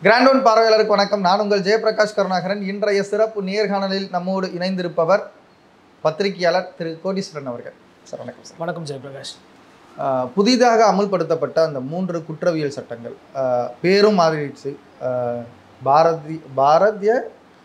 Grand one பார்வையாளருக்கு வணக்கம் நான் உங்கள் ஜெயபிரகாஷ் கருணாகரன் இன்றைய சிறப்பு நேர்காணலில் நம்மோடு இணைந்திருப்பவர் பத்திரிகையாளர் திரு கோடீஸ்வரன் அவர்கள் சார் வணக்கம் சார் வணக்கம் ஜெயபிரகாஷ் ஆஹ் புதிதாக அமுல்படுத்தப்பட்ட அந்த மூன்று குற்றவியல் சட்டங்கள் ஆஹ் பேரும் மாறிடுச்சு ஆஹ் பாரதி பாரதிய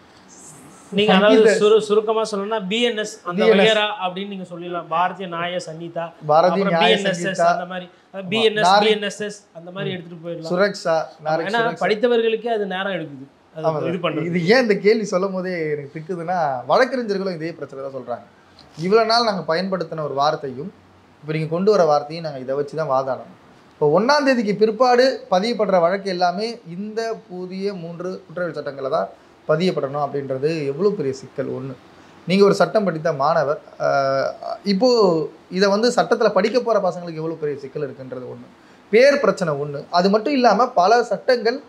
நீங்க அதாவது சங்கீத- சுரு சுருக்கமா சொல்லணும்னா பிஎன்எஸ் அந்த BNS. வகைரா அப்படின்னு நீங்க சொல்லலாம் பாரதிய நாய சங்கீதா பாரதி அப்புறம் நியாய பிஎன்எஸ்எஸ் சங்கீதா அந்த மாதிரி பிஎன்எஸ் நாரி- பிஎன்எஸ்எஸ் அந்த மாதிரி எடுத்துட்டு போயிடலாம் சுரக்ஷா நாரி ஏன்னா சுரக்ஷா. படித்தவர்களுக்கே அது நேரம் எடுக்குது அது ஆமா இது சார். பண்றது இது ஏன் இந்த கேள்வி சொல்லும் போதே எனக்கு திக்குதுன்னா வழக்கறிஞர்களும் இதே பிரச்சனை தான் சொல்றாங்க இவ்வளவு நாள் நாங்க பயன்படுத்தின ஒரு வார்த்தையும் இப்போ நீங்க கொண்டு வர வார்த்தையும் நாங்க இதை வச்சு தான் வாதாடணும் இப்போ ஒன்னாம் தேதிக்கு பிற்பாடு பதியப்படுற வழக்கு எல்லாமே இந்த புதிய மூன்று குற்றவியல் சட்டங்களை தான் பதியப்படணும் அப்படின்றது எவ்வளோ பெரிய சிக்கல் ஒன்று நீங்கள் ஒரு சட்டம் படித்த மாணவர் ஆஹ் இப்போ இதை வந்து சட்டத்தில் படிக்க போகிற பசங்களுக்கு எவ்வளோ பெரிய சிக்கல் இருக்குன்றது ஒன்று பேர் பிரச்சனை ஒன்று அது மட்டும் இல்லாமல் பல சட்டங்கள்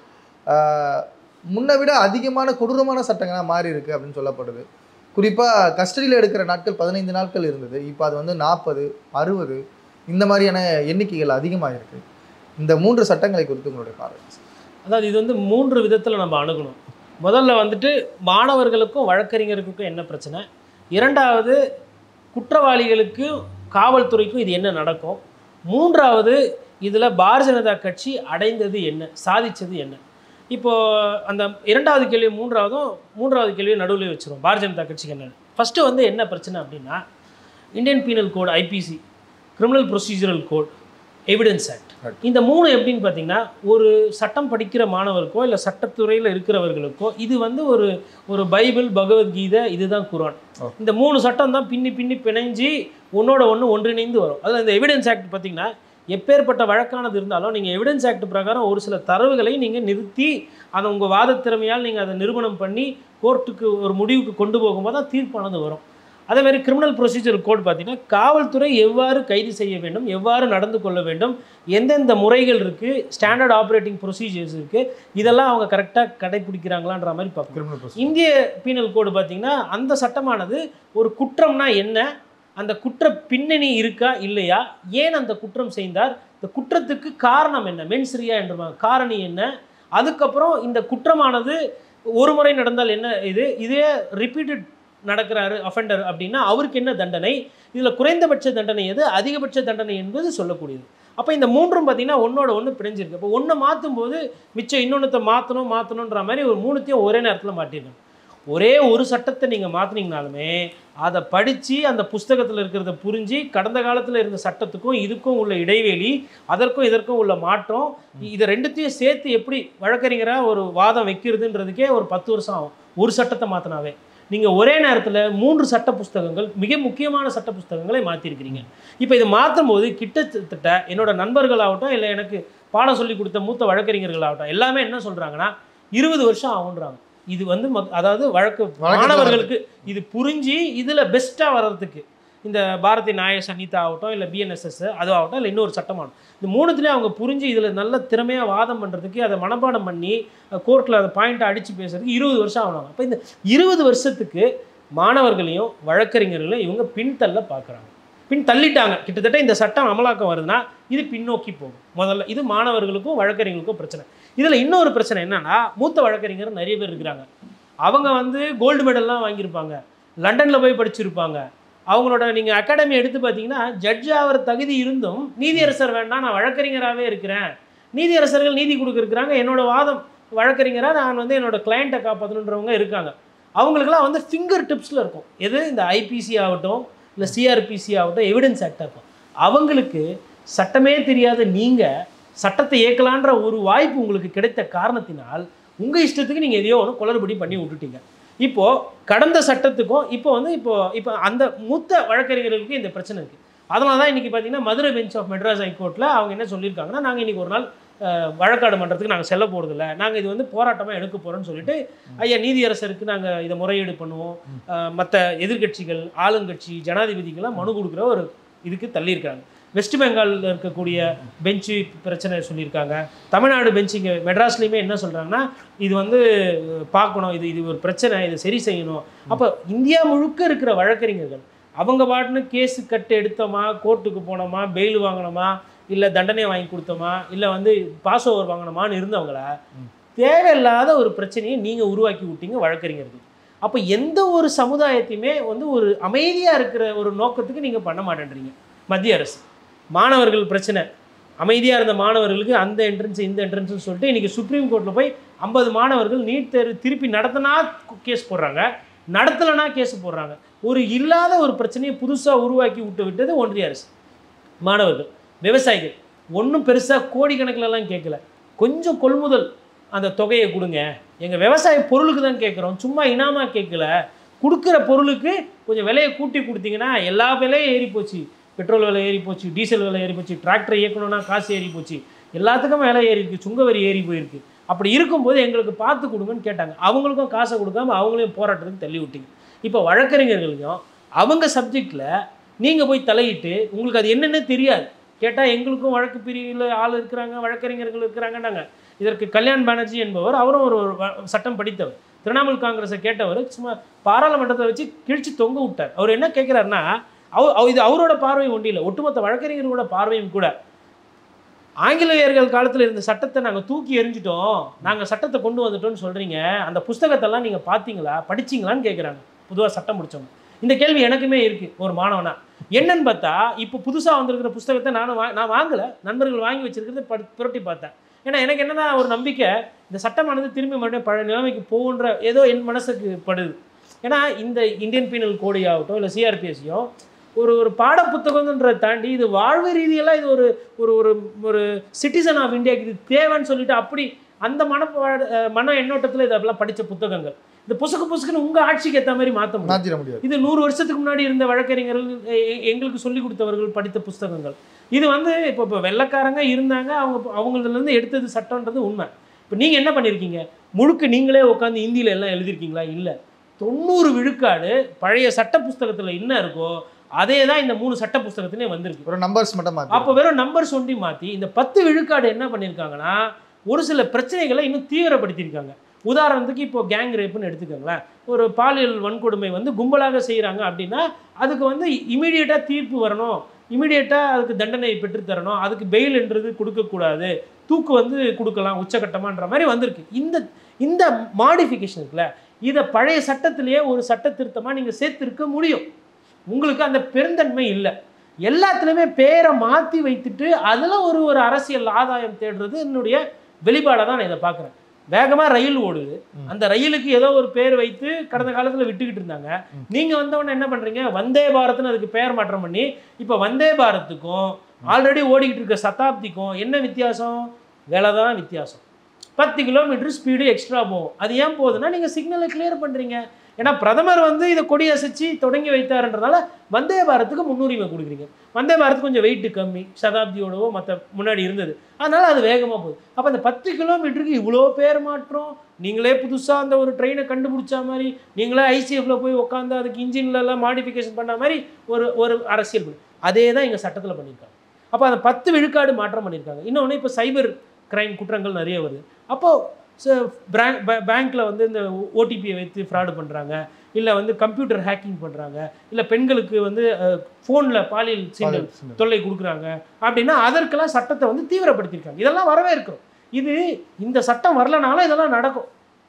ஆஹ் முன்னை விட அதிகமான கொடூரமான சட்டங்களாக மாறி இருக்கு அப்படின்னு சொல்லப்படுது குறிப்பாக கஸ்டடியில் எடுக்கிற நாட்கள் பதினைந்து நாட்கள் இருந்தது இப்போ அது வந்து நாற்பது அறுபது இந்த மாதிரியான எண்ணிக்கைகள் அதிகமாக இருக்கு இந்த மூன்று சட்டங்களை குறித்து உங்களுடைய பார்வை அதாவது இது வந்து மூன்று விதத்துல நம்ம அணுகணும் முதல்ல வந்துட்டு மாணவர்களுக்கும் வழக்கறிஞர்களுக்கும் என்ன பிரச்சனை இரண்டாவது குற்றவாளிகளுக்கும் காவல்துறைக்கும் இது என்ன நடக்கும் மூன்றாவது இதில் பாரதிய ஜனதா கட்சி அடைந்தது என்ன சாதிச்சது என்ன இப்போ அந்த இரண்டாவது கேள்வி மூன்றாவதும் மூன்றாவது கேள்வியை நடுவில் வச்சிரும் பாரதிய ஜனதா கட்சிக்கு என்ன ஃபஸ்ட்டு வந்து என்ன பிரச்சனை அப்படின்னா Indian penal code IPC criminal procedural code evidence act Right. இந்த மூணு எப்படின்னு பார்த்தீங்கன்னா ஒரு சட்டம் படிக்கிற மாணவருக்கோ இல்லை சட்டத்துறையில் இருக்கிறவர்களுக்கோ இது வந்து ஒரு ஒரு பைபிள் பகவத்கீதை இதுதான் குரான் Oh. இந்த மூணு சட்டம் தான் பின்னி பின்னி பிணைஞ்சு ஒன்னோட ஒன்று ஒன்றிணைந்து வரும் அதில் இந்த எவிடன்ஸ் ஆக்ட் பார்த்தீங்கன்னா எப்பேற்பட்ட வழக்கானது இருந்தாலும் நீங்கள் எவிடன்ஸ் ஆக்ட் பிரகாரம் ஒரு சில தரவுகளை நீங்கள் நிறுத்தி அதை உங்கள் வாதத் திறமையால் நீங்கள் அதை நிரூபணம் பண்ணி கோர்ட்டுக்கு ஒரு முடிவுக்கு கொண்டு போகும்போது தான் தீர்ப்பானது வரும் அதே மாதிரி கிரிமினல் ப்ரொசீஜர் கோட் பார்த்தீங்கன்னா காவல்துறை எவ்வாறு கைது செய்ய வேண்டும் எவ்வாறு நடந்து கொள்ள வேண்டும் எந்தெந்த முறைகள் இருக்குது ஸ்டாண்டர்ட் ஆப்ரேட்டிங் ப்ரொசீஜர்ஸ் இருக்குது இதெல்லாம் அவங்க கரெக்டாக கடைப்பிடிக்கிறாங்களான்ற மாதிரி பார்க்கணும் கிரிமினல் இந்திய பீனல் கோடு பார்த்தீங்கன்னா அந்த சட்டமானது ஒரு குற்றம்னா என்ன அந்த குற்ற பின்னணி இருக்கா இல்லையா ஏன் அந்த குற்றம் செய்தார் இந்த குற்றத்துக்கு காரணம் என்ன மென்சிரியா என்று காரணி என்ன அதுக்கப்புறம் இந்த குற்றமானது ஒரு முறை நடந்தால் என்ன இது இதே ரிப்பீட்டட் நடக்கிறாரு அஃபெண்டர் அப்படின்னா அவருக்கு என்ன தண்டனை இதில் குறைந்தபட்ச தண்டனை எது அதிகபட்ச தண்டனை என்பது சொல்லக்கூடியது அப்போ இந்த மூன்றும் பார்த்தீங்கன்னா ஒன்னோட ஒன்று பிரிஞ்சிருக்கு அப்போ ஒன்றை மாற்றும் போது மிச்சம் இன்னொன்றத்தை மாற்றணும் மாற்றணுன்ற மாதிரி ஒரு மூணுத்தையும் ஒரே நேரத்தில் மாட்டிருக்காங்க ஒரே ஒரு சட்டத்தை நீங்கள் மாற்றினீங்கனாலுமே அதை படித்து அந்த புஸ்தகத்தில் இருக்கிறத புரிஞ்சு கடந்த காலத்தில் இருந்த சட்டத்துக்கும் இதுக்கும் உள்ள இடைவெளி அதற்கும் இதற்கும் உள்ள மாற்றம் இதை ரெண்டுத்தையும் சேர்த்து எப்படி வழக்கறிஞராக ஒரு வாதம் வைக்கிறதுன்றதுக்கே ஒரு பத்து வருஷம் ஆகும் ஒரு சட்டத்தை மாற்றினாவே நீங்கள் ஒரே நேரத்தில் மூன்று சட்ட புஸ்தகங்கள் மிக முக்கியமான சட்ட புஸ்தகங்களை மாற்றிருக்கிறீங்க இப்போ இதை மாற்றும் போது கிட்டத்தட்ட என்னோட நண்பர்களாகட்டும் இல்லை எனக்கு பாடம் சொல்லி கொடுத்த மூத்த வழக்கறிஞர்களாகட்டும் எல்லாமே என்ன சொல்கிறாங்கன்னா இருபது வருஷம் ஆகுன்றாங்க இது வந்து மக்- அதாவது வழக்கு வழக்கத்துல மாணவர்களுக்கு இது புரிஞ்சு இதில் பெஸ்ட்டாக வர்றதுக்கு இந்த பாரதி நாய சங்கீதா ஆகட்டும் இல்லை பிஎன்எஸ்எஸ் அது ஆகட்டும் இல்லை இன்னொரு சட்டமாகட்டும் இந்த மூணுத்துலேயும் அவங்க புரிஞ்சு இதில் நல்ல திறமையாக வாதம் பண்ணுறதுக்கு அதை மனப்பாடம் பண்ணி கோர்ட்டில் அதை பாயிண்ட்டை அடித்து பேசுறதுக்கு இருபது வருஷம் ஆகணும் அப்போ இந்த இருபது வருஷத்துக்கு மாணவர்களையும் வழக்கறிஞர்களையும் இவங்க பின்தள்ள பார்க்குறாங்க பின் தள்ளிட்டாங்க கிட்டத்தட்ட இந்த சட்டம் அமலாக்கம் வருதுன்னா இது பின்னோக்கி போகும் முதல்ல இது மாணவர்களுக்கும் வழக்கறிஞர்களுக்கும் பிரச்சனை இதில் இன்னொரு பிரச்சனை என்னன்னா மூத்த வழக்கறிஞர் நிறைய பேர் இருக்கிறாங்க அவங்க வந்து கோல்டு மெடல்லாம் வாங்கியிருப்பாங்க லண்டனில் போய் படிச்சிருப்பாங்க அவங்களோட நீங்கள் அகாடமி எடுத்து பார்த்தீங்கன்னா ஜட்ஜ் ஆகிற தகுதி இருந்தும் நீதியரசர் வேண்டாம் நான் வழக்கறிஞராகவே இருக்கிறேன் நீதியரசர்கள் நீதி கொடுக்குறாங்க என்னோட வாதம் வழக்கறிஞராக நான் வந்து என்னோட கிளையண்ட்டை காப்பாற்றணுன்றவங்க இருக்காங்க அவங்களுக்குலாம் வந்து ஃபிங்கர் டிப்ஸில் இருக்கும் எது இந்த ஐபிசி ஆகட்டும் இல்லை சிஆர்பிசி ஆகட்டும் எவிடன்ஸ் ஆக்ட் ஆகட்டும் அவங்களுக்கு சட்டமே தெரியாத நீங்கள் சட்டத்தை இயக்கலான்ற ஒரு வாய்ப்பு உங்களுக்கு கிடைத்த காரணத்தினால் உங்கள் இஷ்டத்துக்கு நீங்கள் எதையோ ஒன்று குளறுபடி பண்ணி விட்டுட்டீங்க இப்போது கடந்த சட்டத்துக்கும் இப்போ வந்து இப்போ இப்போ அந்த மூத்த வழக்கறிஞர்களுக்கு இந்த பிரச்சனை இருக்குது அதனால தான் இன்றைக்கி பார்த்தீங்கன்னா மதுரை பெஞ்ச் ஆஃப் மெட்ராஸ் ஹைகோர்ட்டில் அவங்க என்ன சொல்லியிருக்காங்கன்னா நாங்கள் இன்றைக்கி ஒரு நாள் அஹ், வழக்காடு மன்றத்துக்கு நாங்கள் செல்ல போகிறதில்ல நாங்கள் இது வந்து போராட்டமாக எடுக்க போகிறோம்னு சொல்லிட்டு ஐயா நீதியரசருக்கு நாங்கள் இதை முறையீடு பண்ணுவோம் மற்ற எதிர்க்கட்சிகள் ஆளுங்கட்சி ஜனாதிபதிக்கெல்லாம் மனு கொடுக்குற ஒரு இதுக்கு தள்ளியிருக்காங்க வெஸ்ட் பெங்காலில் இருக்கக்கூடிய பெஞ்சு பிரச்சனை சொல்லியிருக்காங்க தமிழ்நாடு பெஞ்ச் இங்கே மெட்ராஸ்லேயுமே என்ன சொல்கிறாங்கன்னா இது வந்து அஹ், பார்க்கணும் இது இது ஒரு பிரச்சனை இதை சரி செய்யணும் அப்போ இந்தியா முழுக்க இருக்கிற வழக்கறிஞர்கள் அவங்க பாட்டுன்னு கேஸு கட்டு எடுத்தோமா கோர்ட்டுக்கு போனோமா பெயில் வாங்கினோமா இல்லை தண்டனை வாங்கி கொடுத்தோமா இல்லை வந்து பாஸ் ஓவர் வாங்கினோமான்னு இருந்தவங்கள தேவையில்லாத ஒரு பிரச்சனையை நீங்கள் உருவாக்கி விட்டீங்க வழக்கறிஞர்கள் அப்போ எந்த ஒரு சமுதாயத்தையுமே வந்து ஒரு அமைதியாக இருக்கிற ஒரு நோக்கத்துக்கு நீங்கள் பண்ண மாட்டேன்றீங்க மத்திய அரசு மாணவர்கள் பிரச்சனை அமைதியாக இருந்த மாணவர்களுக்கு அந்த என்ட்ரன்ஸ் இந்த என்ட்ரன்ஸ்னு சொல்லிட்டு இன்றைக்கி சுப்ரீம் கோர்ட்டில் போய் ஐம்பது மாணவர்கள் நீட் தேர்வு திருப்பி நடத்தினா கேஸ் போடுறாங்க நடத்தலைனா கேஸ் போடுறாங்க ஒரு இல்லாத ஒரு பிரச்சனையை புதுசாக உருவாக்கி விட்டு விட்டது ஒன்றிய அரசு மாணவர்கள் விவசாயிகள் ஒன்றும் பெருசாக கோடிக்கணக்கிலலாம் கேட்கல கொஞ்சம் கொள்முதல் அந்த தொகையை கொடுங்க எங்கள் விவசாய பொருளுக்கு தான் கேட்குறோம் சும்மா இனாமா கேட்கல கொடுக்குற பொருளுக்கு கொஞ்சம் விலையை கூட்டி கொடுத்தீங்கன்னா எல்லா விலையும் ஏறி போச்சு பெட்ரோல் விலை ஏறி போச்சு டீசல் விலை ஏறி போச்சு டிராக்டர் இயக்கணும்னா காசு ஏறி போச்சு எல்லாத்துக்கும் விலை ஏறி இருக்கு சுங்க வரி ஏறி போயிருக்கு அப்படி இருக்கும்போது எங்களுக்கு பார்த்து கொடுங்கன்னு கேட்டாங்க அவங்களுக்கும் காசை கொடுக்காம அவங்களையும் போராட்டத்துக்கு தள்ளி விட்டீங்க இப்போ வழக்கறிஞர்களையும் அவங்க சப்ஜெக்டில் நீங்கள் போய் தலையிட்டு உங்களுக்கு அது என்னென்ன தெரியாது கேட்டால் எங்களுக்கும் வழக்கு பிரிவில் ஆள் இருக்கிறாங்க வழக்கறிஞர்கள் இருக்கிறாங்கன்னாங்க இதற்கு கல்யாண் பானர்ஜி என்பவர் அவரும் ஒரு ஒரு வ- சட்டம் படித்தவர் திரிணாமுல் காங்கிரஸை கேட்டவர் சும்மா பாராளுமன்றத்தை வச்சு கிழிச்சு தொங்க விட்டார் அவர் என்ன கேட்குறாருன்னா அவ அவ- இது அவரோட பார்வை ஒன்றும் இல்லை ஒட்டுமொத்த வழக்கறிஞர்களோட பார்வையும் கூட ஆங்கிலேயர்கள் காலத்தில் இருந்த சட்டத்தை நாங்கள் தூக்கி எறிஞ்சிட்டோம் நாங்கள் சட்டத்தை கொண்டு வந்துட்டோம்னு சொல்கிறீங்க அந்த புஸ்தகத்தெல்லாம் நீங்கள் பார்த்தீங்களா படிச்சீங்களான்னு கேட்குறாங்க பொதுவாக சட்டம் முடிச்சவங்க இந்த கேள்வி எனக்குமே இருக்குது ஒரு மாணவனா என்னன்னு பார்த்தா இப்போ புதுசாக வந்திருக்கிற புஸ்தகத்தை நானும் வா நான் வாங்கலை நண்பர்கள் வாங்கி வச்சிருக்கிறத படி புரட்டி பார்த்தேன் ஏன்னா எனக்கு என்னன்னா ஒரு நம்பிக்கை இந்த சட்டமானது திரும்பி மறுபடியும் பழைய நிலைமைக்கு போகுன்ற ஏதோ என் மனசுக்கு படுது ஏன்னா இந்த இந்தியன் பீனல் கோடி ஆகட்டும் இல்லை சிஆர்பிஎஸ்சியும் ஒரு ஒரு பாட புத்தகங்கன்றதை தாண்டி இது வாழ்வு ரீதியெல்லாம் இது ஒரு ஒரு ஒரு ஒரு சிட்டிசன் ஆஃப் இந்தியாவுக்கு இது தேவைன்னு சொல்லிட்டு அப்படி அந்த மன மன எண்ணோட்டத்தில் இதெல்லாம் படித்த புத்தகங்கள் இந்த புசுக்கு புசுக்குன்னு உங்கள் ஆட்சிக்கு ஏற்ற மாதிரி மாற்ற முடியும் மாற்றிட முடியாது இது நூறு வருஷத்துக்கு முன்னாடி இருந்த வழக்கறிஞர்கள் எ- எ- எங்களுக்கு சொல்லி கொடுத்தவர்கள் படித்த புஸ்தகங்கள் இது வந்து இப்போ இப்போ வெள்ளைக்காரங்க இருந்தாங்க அவங்க அவங்களதுலேருந்து எடுத்தது சட்டம்ன்றது உண்மை இப்போ நீங்கள் என்ன பண்ணியிருக்கீங்க முழுக்க நீங்களே உட்காந்து ஹிந்தியில் எல்லாம் எழுதியிருக்கீங்களா இல்லை தொண்ணூறு விழுக்காடு பழைய சட்ட புஸ்தகத்தில் என்ன இருக்கோ அதே தான் இந்த மூணு சட்ட புஸ்தகத்திலே வந்திருக்கு ஒரு நம்பர்ஸ் மட்டும் மாற்றி அப்போ வெறும் நம்பர்ஸ் ஒண்டி மாற்றி இந்த பத்து விழுக்காடு என்ன பண்ணியிருக்காங்கன்னா ஒரு சில பிரச்சனைகளை இன்னும் தீவிரப்படுத்தியிருக்காங்க உதாரணத்துக்கு இப்போ கேங் ரேப்புன்னு எடுத்துக்கோங்களேன் ஒரு பாலியல் வன்கொடுமை வந்து கும்பலாக செய்கிறாங்க அப்படின்னா அதுக்கு வந்து இமீடியட்டாக தீர்ப்பு வரணும் இமீடியட்டாக அதுக்கு தண்டனை பெற்றுத்தரணும் அதுக்கு பெயில்ன்றது கொடுக்கக்கூடாது தூக்கு வந்து கொடுக்கலாம் உச்சகட்டமான்ற மாதிரி வந்திருக்கு இந்த இந்த மாடிஃபிகேஷன் இருக்குல்ல இதை பழைய சட்டத்திலேயே ஒரு சட்ட திருத்தமாக நீங்கள் சேர்த்திருக்க முடியும் உங்களுக்கு அந்த பெருந்தன்மை இல்லை எல்லாத்துலேயுமே பேரை மாற்றி வைத்துட்டு அதில் ஒரு ஒரு அரசியல் ஆதாயம் தேடுறது என்னுடைய வெளிப்பாடாக தான் நான் இதை பார்க்குறேன் வேகமாக ரயில் ஓடுது ம். அந்த ரயிலுக்கு ஏதோ ஒரு பேர் வைத்து கடந்த காலத்தில் விட்டுக்கிட்டு இருந்தாங்க ம். நீங்கள் வந்தவொடனே என்ன பண்ணுறீங்க வந்தே பாரத்னு அதுக்கு பெயர் மாற்றம் பண்ணி இப்போ வந்தே பாரத்துக்கும் ஆல்ரெடி ஓடிக்கிட்டு இருக்க சதாப்திக்கும் என்ன வித்தியாசம் விலை தான் வித்தியாசம் பத்து கிலோமீட்டர் ஸ்பீடு எக்ஸ்ட்ரா போகும் அது ஏன் போகுதுன்னா நீங்கள் சிக்னலை கிளியர் பண்ணுறீங்க ஏன்னா பிரதமர் வந்து இதை கொடி அசைச்சு தொடங்கி வைத்தாருன்றதால வந்தே பாரத்துக்கு முன்னுரிமை கொடுக்குறீங்க வந்தே பாரத் கொஞ்சம் வெயிட் கம்மி சதாப்தியோடவோ மற்ற முன்னாடி இருந்தது அதனால அது வேகமாக போகுது அப்போ அந்த பத்து கிலோமீட்டருக்கு இவ்வளோ பேர் மாற்றம் நீங்களே புதுசாக அந்த ஒரு ட்ரெயினை கண்டுபிடிச்ச மாதிரி நீங்களே ஐசிஎஃப்ல போய் உட்காந்து அதுக்கு இன்ஜின்ல எல்லாம் மாடிஃபிகேஷன் பண்ண மாதிரி ஒரு ஒரு அரசியல் பண்ணி அதே தான் எங்கள் சட்டத்தில் பண்ணியிருக்காங்க அப்போ அந்த பத்து விழுக்காடு மாற்றம் பண்ணியிருக்காங்க இன்னொன்று இப்போ சைபர் கிரைம் குற்றங்கள் நிறைய வருது அப்போது பேங்க்கில் வந்து இந்த ஓடிபியை வைத்து ஃப்ராடு பண்ணுறாங்க இல்லை வந்து கம்ப்யூட்டர் ஹேக்கிங் பண்ணுறாங்க இல்லை பெண்களுக்கு வந்து ஃபோனில் பாலியல் சீண்டல் தொல்லை கொடுக்குறாங்க அப்படின்னா அதற்கெல்லாம் சட்டத்தை வந்து தீவிரப்படுத்தியிருக்காங்க இதெல்லாம் வரவேற்கிறோம் இது இந்த சட்டம் வரலனாலும் இதெல்லாம் நடக்கும்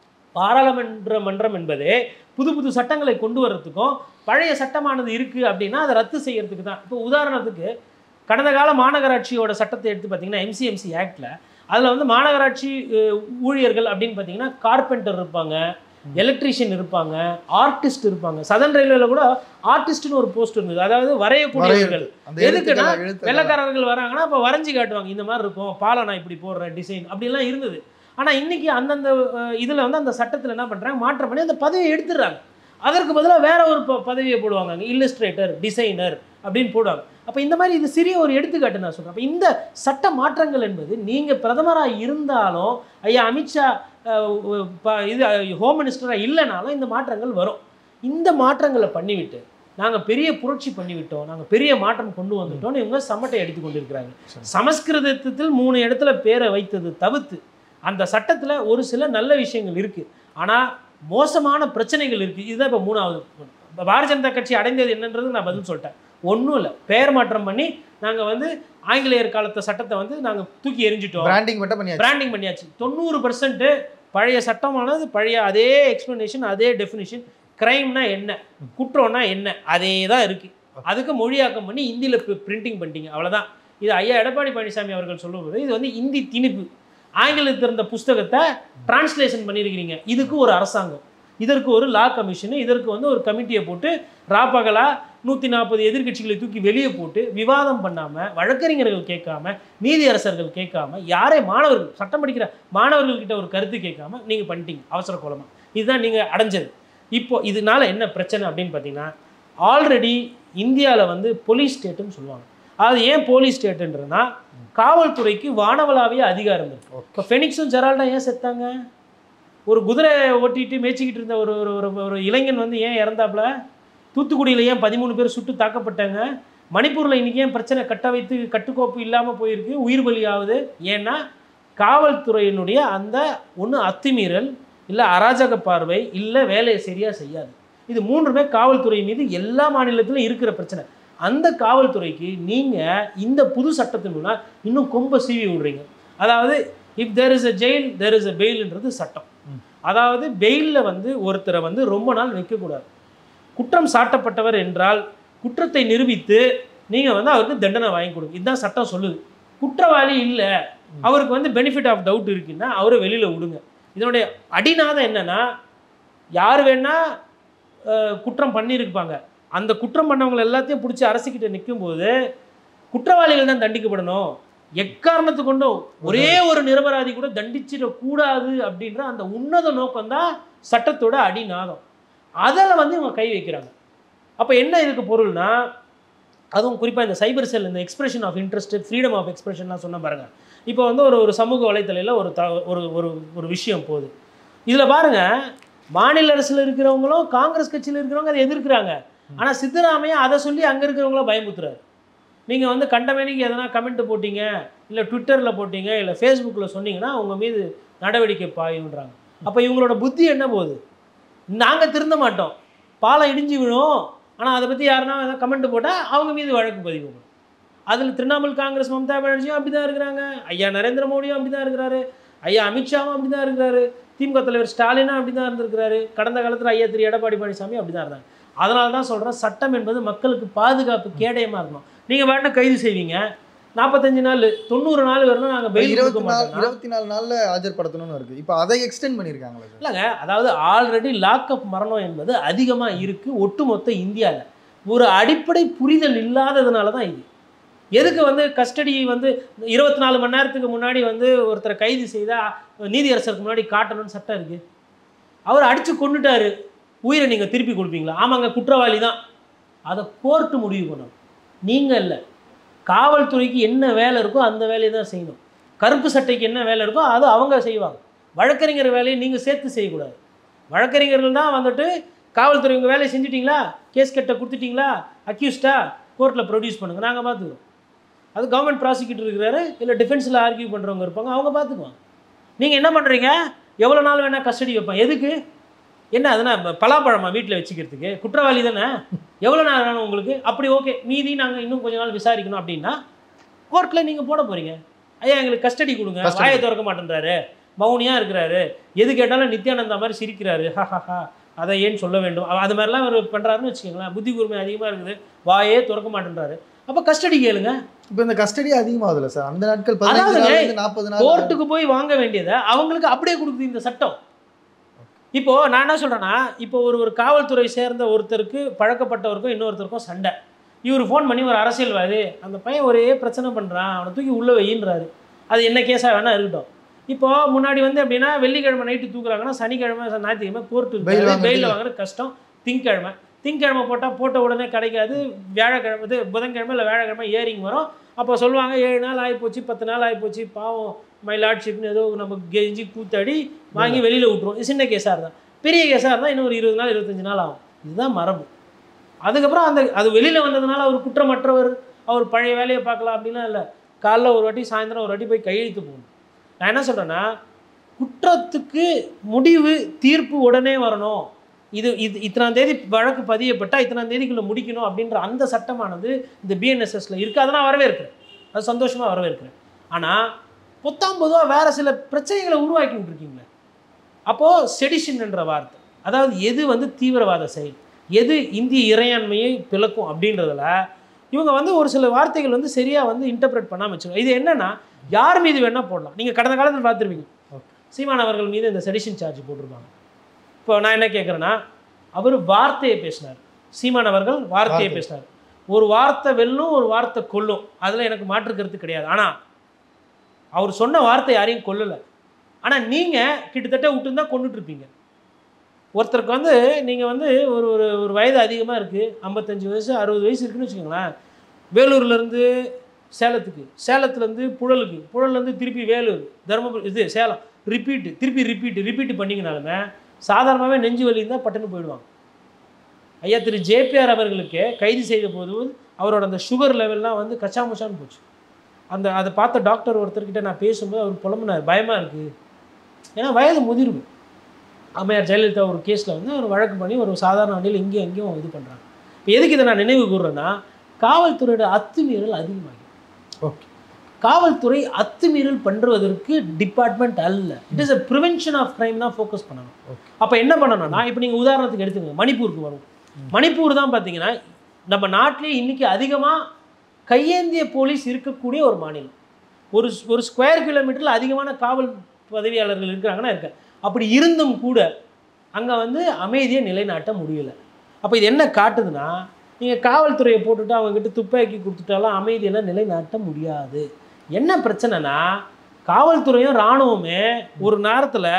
பாராளுமன்ற மன்றம் என்பதே புது புது சட்டங்களை கொண்டு வர்றதுக்கும் பழைய சட்டமானது இருக்குது அப்படின்னா அதை ரத்து செய்யறதுக்கு தான் இப்போ உதாரணத்துக்கு கடந்த கால மாநகராட்சியோட சட்டத்தை எடுத்து பார்த்தீங்கன்னா எம்சிஎம்சி ஆக்டில் அதில் வந்து மாநகராட்சி அஹ், ஊழியர்கள் அப்படின்னு பார்த்தீங்கன்னா கார்பெண்டர் இருப்பாங்க எலக்ட்ரீஷியன் இருப்பாங்க ஆர்டிஸ்ட் இருப்பாங்க சதன் ரயில்வேல கூட ஆர்டிஸ்ட்னு ஒரு போஸ்ட் இருந்தது அதாவது வரையக்கூடியவர்கள் அந்த எதுக்குன்னா, எழுத்துக்கள் எழுத்து வெள்ளக்காரர்கள் வராங்கன்னா அப்போ வரைஞ்சி காட்டுவாங்க இந்த மாதிரி இருக்கும் பாலை நான் இப்படி போடுறேன் டிசைன் அப்படிலாம் இருந்தது ஆனால் இன்னைக்கு அந்தந்த இதில் வந்து அந்த சட்டத்தில் என்ன பண்ணுறாங்க மாற்றம் பண்ணி அந்த பதவியை எடுத்துடுறாங்க அதற்கு பதிலாக வேற ஒரு ப பதவியை போடுவாங்க இல்லஸ்ட்ரேட்டர் டிசைனர் அப்படின்னு போடுவாங்க அப்போ இந்த மாதிரி இது சிறிய ஒரு எடுத்துக்காட்டு நான் சொல்கிறேன் அப்போ இந்த சட்ட மாற்றங்கள் என்பது நீங்கள் பிரதமராக இருந்தாலும் ஐயா அமித்ஷா அஹ், உ- ப- இது ஹோம் மினிஸ்டராக இல்லைனாலும் இந்த மாற்றங்கள் வரும் இந்த மாற்றங்களை பண்ணிவிட்டு நாங்கள் பெரிய புரட்சி பண்ணிவிட்டோம் நாங்கள் பெரிய மாற்றம் கொண்டு வந்துட்டோம்னு இவங்க சமட்டை அடித்து கொண்டிருக்கிறாங்க சரி. சமஸ்கிருதத்தில் மூணு இடத்துல பேரை வைத்தது தவிர்த்து அந்த சட்டத்தில் ஒரு சில நல்ல விஷயங்கள் இருக்குது ஆனால் மோசமான பிரச்சனைகள் இருக்குது இதுதான் இப்போ மூணாவது இப்போ பாரதிய ஜனதா கட்சி அடைந்தது என்னன்றது நான் பதில் சொல்லிட்டேன் ஒன்றும் இல்லை பெயர் மாற்றம் பண்ணி நாங்கள் வந்து ஆங்கிலேயர் காலத்து சட்டத்தை வந்து நாங்கள் தூக்கி எறிஞ்சிட்டோம் பிராண்டிங் மட்டும் பண்ணியாச்சு பிராண்டிங் பண்ணியாச்சு தொண்ணூறு பர்சன்ட் பழைய சட்டமானது பழைய அதே எக்ஸ்ப்ளனேஷன் அதே டெஃபினிஷன் கிரைம்னா என்ன குற்றம்னா என்ன அதே தான் இருக்குது அதுக்கு மொழியாக்கம் பண்ணி இந்தியில் பிரிண்டிங் பண்ணிட்டீங்க அவ்வளவுதான் இது ஐயா எடப்பாடி பழனிசாமி அவர்கள் சொல்லும்போது இது வந்து இந்தி திணிப்பு ஆங்கிலத்தில் இருந்த புஸ்தகத்தை டிரான்ஸ்லேஷன் பண்ணியிருக்கிறீங்க இதுக்கு ஒரு அரசாங்கம் இதற்கு ஒரு லா கமிஷனு இதற்கு வந்து ஒரு கமிட்டியை போட்டு ராப்பகலா நூற்றி நாற்பது எதிர்க்கட்சிகளை தூக்கி வெளியே போட்டு விவாதம் பண்ணாமல் வழக்கறிஞர்கள் கேட்காம நீதியரசர்கள் கேட்காம யாரே மாணவர்கள் சட்டம் படிக்கிற மாணவர்கள்கிட்ட ஒரு கருத்து கேட்காம நீங்கள் பண்ணிட்டீங்க அவசர கோலமாக இதுதான் நீங்கள் அடைஞ்சது இப்போ இதனால என்ன பிரச்சனை அப்படின்னு பார்த்தீங்கன்னா ஆல்ரெடி இந்தியாவில் வந்து போலீஸ் ஸ்டேட்டுன்னு சொல்லுவாங்க அது ஏன் போலீஸ் ஸ்டேட்டுன்றதுனா காவல்துறைக்கு வானவளாவிய அதிகாரம் இருக்கு இப்போ ஃபெனிக்ஸும் ஜெரால்டும் ஏன் செத்தாங்க ஒரு குதிரை ஓட்டிட்டு மேய்ச்சிக்கிட்டு இருந்த ஒரு ஒரு ஒரு- ஒரு இளைஞன் வந்து ஏன் இறந்தாப்புல தூத்துக்குடியில் ஏன் பதிமூணு பேர் சுட்டு தாக்கப்பட்டாங்க மணிப்பூரில் இன்றைக்கி ஏன் பிரச்சனை கட்ட வைத்து கட்டுக்கோப்பு இல்லாமல் போயிருக்கு உயிர் பலி ஆகுது ஏன்னா காவல்துறையினுடைய அந்த ஒன்று அத்துமீறல் இல்லை அராஜக பார்வை இல்லை வேலையை சரியாக செய்யாது இது மூன்றுமே காவல்துறை மீது எல்லா மாநிலத்திலும் இருக்கிற பிரச்சனை அந்த காவல்துறைக்கு நீங்கள் இந்த புது சட்டத்தின் மூலம் இன்னும் கொம்ப சீவி விடுறீங்க அதாவது if there is a jail there is a பெயில்ன்றது சட்டம் ம். அதாவது பெயிலில் வந்து ஒருத்தரை வந்து ரொம்ப நாள் வைக்கக்கூடாது குற்றம் சாட்டப்பட்டவர் என்றால் குற்றத்தை நிரூபித்து நீங்கள் வந்து அவருக்கு தண்டனை வாங்கி கொடுங்க இதுதான் சட்டம் சொல்லுது குற்றவாளி இல்லை அவருக்கு வந்து பெனிஃபிட் ஆஃப் டவுட் இருக்குன்னா அவரை வெளியில் விடுங்க இதனுடைய அடிநாதம் என்னன்னா யார் வேணா அஹ், குற்றம் பண்ணியிருப்பாங்க அந்த குற்றம் பண்ணவங்க எல்லாத்தையும் பிடிச்சி அரசுக்கிட்ட நிற்கும்போது குற்றவாளிகள் தான் தண்டிக்கப்படணும் எக்காரணத்து கொண்டும் ஒரே ஒரு நிரபராதி கூட தண்டிச்சிடக்கூடாது அப்படின்ற அந்த உன்னத நோக்கம்தான் சட்டத்தோட அடிநாதம் அதில் வந்து இவங்க கை வைக்கிறாங்க அப்போ என்ன இதுக்கு பொருள்னா அதுவும் குறிப்பாக இந்த சைபர் செல் இந்த expression of interest freedom of எக்ஸ்பிரஷன்லாம் சொன்ன பாருங்க இப்போ வந்து ஒரு ஒரு சமூக வலைத்தளையில் ஒரு த ஒரு ஒரு ஒரு விஷயம் போகுது இதில் பாருங்க மாநில அரசில் இருக்கிறவங்களும் காங்கிரஸ் கட்சியில் இருக்கிறவங்க அதை எதிர்க்கிறாங்க ஆனால் சித்தராமையா அதை சொல்லி அங்கே இருக்கிறவங்கள பயமுத்துறாரு நீங்கள் வந்து கண்டமேனிக்கு எதனா கமெண்ட் போட்டீங்க இல்லை ட்விட்டரில் போட்டீங்க இல்லை ஃபேஸ்புக்கில் சொன்னீங்கன்னா உங்க மீது நடவடிக்கை பாயுன்றாங்க அப்போ இவங்களோட புத்தி என்ன போகுது நாங்கள் திருந்த மாட்டோம் பாலம் இடிஞ்சு விழும் ஆனால் அதை பற்றி யாருன்னா எதாவது கமெண்ட் போட்டால் அவங்க மீது வழக்கு பதிவு பண்ணும் அதில் திரிணாமுல் காங்கிரஸ் மம்தா பானர்ஜியும் அப்படி தான் இருக்கிறாங்க ஐயா நரேந்திர மோடியும் அப்படி தான் இருக்கிறாரு ஐயா அமித்ஷாவும் அப்படி தான் இருக்கிறாரு திமுக தலைவர் ஸ்டாலினும் அப்படி தான் இருந்திருக்கிறாரு கடந்த காலத்தில் ஐயா திரு எடப்பாடி பழனிசாமி அப்படி தான் இருந்தாங்க அதனால தான் சொல்கிறேன் சட்டம் என்பது மக்களுக்கு பாதுகாப்பு கேடயமாக இருக்கணும் நீங்கள் வேணா கைது செய்வீங்க நாற்பத்தஞ்சு நாள் தொண்ணூறு நாள் வரணும் நாங்கள் பெயில் கொடுக்க இருபத்தி நாலு மாட்டோம் இருபத்தி நாலு நாள்ல ஆஜர்படுத்தணும்னு இருக்கு இப்போ அதை எக்ஸ்டெண்ட் பண்ணியிருக்காங்களா சார் இல்லைங்க அதாவது ஆல்ரெடி லாக்அப் மரணம் என்பது அதிகமாக இருக்குது ஒட்டுமொத்த இந்தியாவில் ஒரு அடிப்படை புரிதல் இல்லாததுனால தான் இது எதுக்கு வந்து கஸ்டடி வந்து இருபத்தி நாலு மணி நேரத்துக்கு முன்னாடி வந்து ஒருத்தரை கைது செய்தால் நீதியரசருக்கு முன்னாடி காட்டணும்னு சட்டம் இருக்குது அவர் அடித்து கொண்டுட்டாரு உயிரை நீங்கள் திருப்பி கொடுப்பீங்களா ஆமாங்க குற்றவாளி தான் அதை கோர்ட்டு முடிவு பண்ணணும் நீங்கள் இல்லை காவல்துறைக்கு என்ன வேலை இருக்கோ அந்த வேலையை தான் செய்யணும் கருப்பு சட்டைக்கு என்ன வேலை இருக்கோ அது அவங்க செய்வாங்க வழக்கறிஞர் வேலையை நீங்கள் சேர்த்து செய்யக்கூடாது வழக்கறிஞர்கள் தான் வந்துட்டு காவல்துறை உங்கள் வேலையை செஞ்சிட்டிங்களா கேஸ் கட்ட கொடுத்துட்டீங்களா அக்யூஸ்டா கோர்ட்டில் ப்ரொடியூஸ் பண்ணுங்க நாங்கள் பார்த்துக்குறோம் அது கவர்மெண்ட் ப்ராசிக்யூட்டர் இருக்கிறாரு இல்லை டிஃபென்ஸில் ஆர்கியூ பண்ணுறவங்க இருப்பாங்க அவங்க பார்த்துக்குவாங்க நீங்கள் என்ன பண்ணுறீங்க எவ்வளோ நாள் வேணால் கஸ்டடி வைப்பேன் எதுக்கு என்ன அதுனா ப- பலாப்பழமா வீட்டில் வச்சுக்கிறதுக்கு குற்றவாளி தானே எவ்வளோ நேரம் வேணும் உங்களுக்கு அப்படி ஓகே மீதி நாங்கள் இன்னும் கொஞ்ச நாள் விசாரிக்கணும் அப்படின்னா கோர்ட்டில் நீங்கள் போட போகிறீங்க ஐயா எங்களுக்கு கஸ்டடி கொடுங்க Custody. வாயை திறக்க மாட்டேன்றாரு மௌனியாக இருக்கிறாரு எது கேட்டாலும் நித்யானந்தா மாதிரி சிரிக்கிறாரு ஹஹஹா அதை ஏன் சொல்ல வேண்டும் அவ- அது மாதிரிலாம் அவர் பண்ணுறாருன்னு வச்சுக்கோங்களேன் புத்தி கூர்மை அதிகமாக இருக்குது வாயே திறக்க மாட்டேன்றாரு அப்போ கஸ்டடி கேளுங்க இப்போ இந்த கஸ்டடி அதிகமாகுதுல்ல சார் அந்த நாட்கள் பதினஞ்சு அதாவதுங்க, நாள்ல இருந்து நாற்பது நாள் கோர்ட்டுக்கு போய் வாங்க வேண்டியதை அவங்களுக்கு அப்படியே கொடுக்குது இந்த சட்டம் இப்போ நான் என்ன சொல்றேன்னா இப்போ ஒரு ஒரு காவல்துறை சேர்ந்த ஒருத்தருக்கு பழக்கப்பட்டவருக்கும் இன்னொருத்தருக்கும் சண்டை இவர் ஃபோன் பண்ணி ஒரு அரசியல்வாதி அந்த பையன் ஒரே பிரச்சனை பண்ணுறான் அவனை தூக்கி உள்ளே வையின்றாரு அது என்ன கேஸாக வேணா இருக்கட்டும் இப்போ முன்னாடி வந்து எப்படின்னா வெள்ளிக்கிழமை நைட்டு தூக்குறாங்கன்னா சனிக்கிழமை ஞாயிற்றுக்கிழமை கோர்ட்டு Bail வாங்குறது பெயில் இல்ல. வாங்குறது கஷ்டம் திங்கக்கிழமை திங்கக்கிழமை போட்டால் போட்ட உடனே கிடைக்காது வியாழக்கிழமை இது புதன்கிழமை இல்லை வியாழக்கிழமை ஏரிங் வரும் அப்போ சொல்லுவாங்க ஏழு நாள் ஆகிப்போச்சு பத்து நாள் ஆகிப்போச்சு பாவம் மை லார்ட்ஷிப்னு ஏதோ நம்ம கெஞ்சி கூத்தாடி வாங்கி வெளியில் விட்ருவோம் இது சின்ன கேஸாக இருந்தால் பெரிய கேஸாக இருந்தால் இன்னும் ஒரு இருபது நாள் இருபத்தஞ்சு நாள் ஆகும் இதுதான் மரபு அதுக்கப்புறம் அந்த அது வெளியில் வந்ததுனால அவர் குற்றமற்றவர் அவர் பழைய வேலையை பார்க்கலாம் அப்படிலாம் இல்லை காலைல ஒரு வாட்டி சாயந்தரம் ஒரு வாட்டி போய் கையெழுத்து போகணும் நான் என்ன சொல்கிறேன்னா குற்றத்துக்கு முடிவு தீர்ப்பு உடனே வரணும் இது இது இத்தனாம் தேதி வழக்கு பதியப்பட்டால் இத்தனாம் தேதிக்குள்ளே முடிக்கணும் அப்படின்ற அந்த சட்டமானது இந்த பிஎன்எஸ்எஸ்ல இருக்குது அதை நான் வரவேற்கிறேன் அது சந்தோஷமாக வரவேற்கிறேன் ஆனால் பொத்தாம் பொதுவாக வேறு சில பிரச்சனைகளை உருவாக்கி விட்ருக்கீங்களே அப்போது செடிஷன் என்ற வார்த்தை அதாவது எது வந்து தீவிரவாத செயல் எது இந்திய இறையாண்மையை பிளக்கும் அப்படின்றதுல இவங்க வந்து ஒரு சில வார்த்தைகள் வந்து சரியாக வந்து இன்டர்பிரட் பண்ணாமல் வச்சுக்கோங்க இது என்னன்னா யார் மீது வேணால் போடலாம் நீங்கள் கடந்த காலத்தில் பார்த்துருப்பீங்க சீமான் அவர்கள் மீது இந்த செடிஷன் சார்ஜ் போட்டிருப்பாங்க இப்போ நான் என்ன கேட்குறேன்னா அவர் வார்த்தையை பேசினார் சீமான் அவர்கள் வார்த்தையை வார்த்தை. பேசினார் ஒரு வார்த்தை வெல்லும் ஒரு வார்த்தை கொல்லும் அதில் எனக்கு மாற்று கருத்து கிடையாது ஆனால் அவர் சொன்ன வார்த்தை யாரையும் கொல்லலை ஆனால் நீங்கள் கிட்டத்தட்ட விட்டுருந்தா கொண்டுட்டு இருப்பீங்க ஒருத்தருக்கு வந்து நீங்கள் வந்து ஒரு ஒரு ஒரு வயது அதிகமாக இருக்குது ஐம்பத்தஞ்சு வயசு அறுபது வயசு இருக்குன்னு வச்சுக்கோங்களேன் வேலூர்லேருந்து சேலத்துக்கு சேலத்துலேருந்து புழலுக்கு புழல்லேருந்து திருப்பி வேலூர் தருமபுரி இது சேலம் ரிப்பீட்டு திருப்பி ரிப்பீட்டு ரிப்பீட் பண்ணிங்கனாலுமே சாதாரணமாகவே நெஞ்சு வலி இருந்தால் பட்டுன்னு போயிடுவாங்க ஐயா திரு ஜேபிஆர் அவர்களுக்கு கைது செய்த போது அவரோட அந்த சுகர் லெவல்லாம் வந்து கச்சாமுச்சான்னு போச்சு அந்த அதை பார்த்த டாக்டர் ஒருத்தர்கிட்ட நான் பேசும்போது அவர் புலம்புனார் பயமாக இருக்குது ஏன்னா வயது முதிர்வு அம்மையார் ஜெயலலிதா ஒரு கேஸில் வந்து ஒரு வழக்கு பண்ணி ஒரு சாதாரண வண்டியில் இங்கேயும் அங்கேயும் இது பண்ணுறாங்க இப்போ எதுக்கு இதை நான் நினைவு கூறுறேன்னா காவல்துறையோட அத்துமீறல் அதிகமாகி ஓகே காவல்துறை அத்துமீறல் பண்ணுவதற்கு டிபார்ட்மெண்ட் அல்ல it is a prevention of crime தான் ஃபோக்கஸ் பண்ணணும் Okay. அப்போ என்ன பண்ணணும்னா இப்போ நீங்கள் உதாரணத்துக்கு எடுத்துங்க மணிப்பூருக்கு வரும் மணிப்பூர் தான் பார்த்தீங்கன்னா நம்ம நாட்டிலே இன்னைக்கு அதிகமாக கையேந்திய போலீஸ் இருக்கக்கூடிய ஒரு மாநிலம் ஒரு ஒரு ஸ்கொயர் கிலோமீட்டரில் அதிகமான காவல் பதவியாளர்கள் இருக்கிறாங்கன்னா இருக்க அப்படி இருந்தும் கூட அங்கே வந்து அமைதியை நிலைநாட்ட முடியல அப்போ இது என்ன காட்டுதுன்னா நீங்கள் காவல்துறையை போட்டுட்டு அவங்ககிட்ட துப்பாக்கி கொடுத்துட்டாலும் அமைதியெல்லாம் நிலைநாட்ட முடியாது என்ன பிரச்சனைனா காவல்துறையும் இராணுவமே ஒரு நேரத்தில்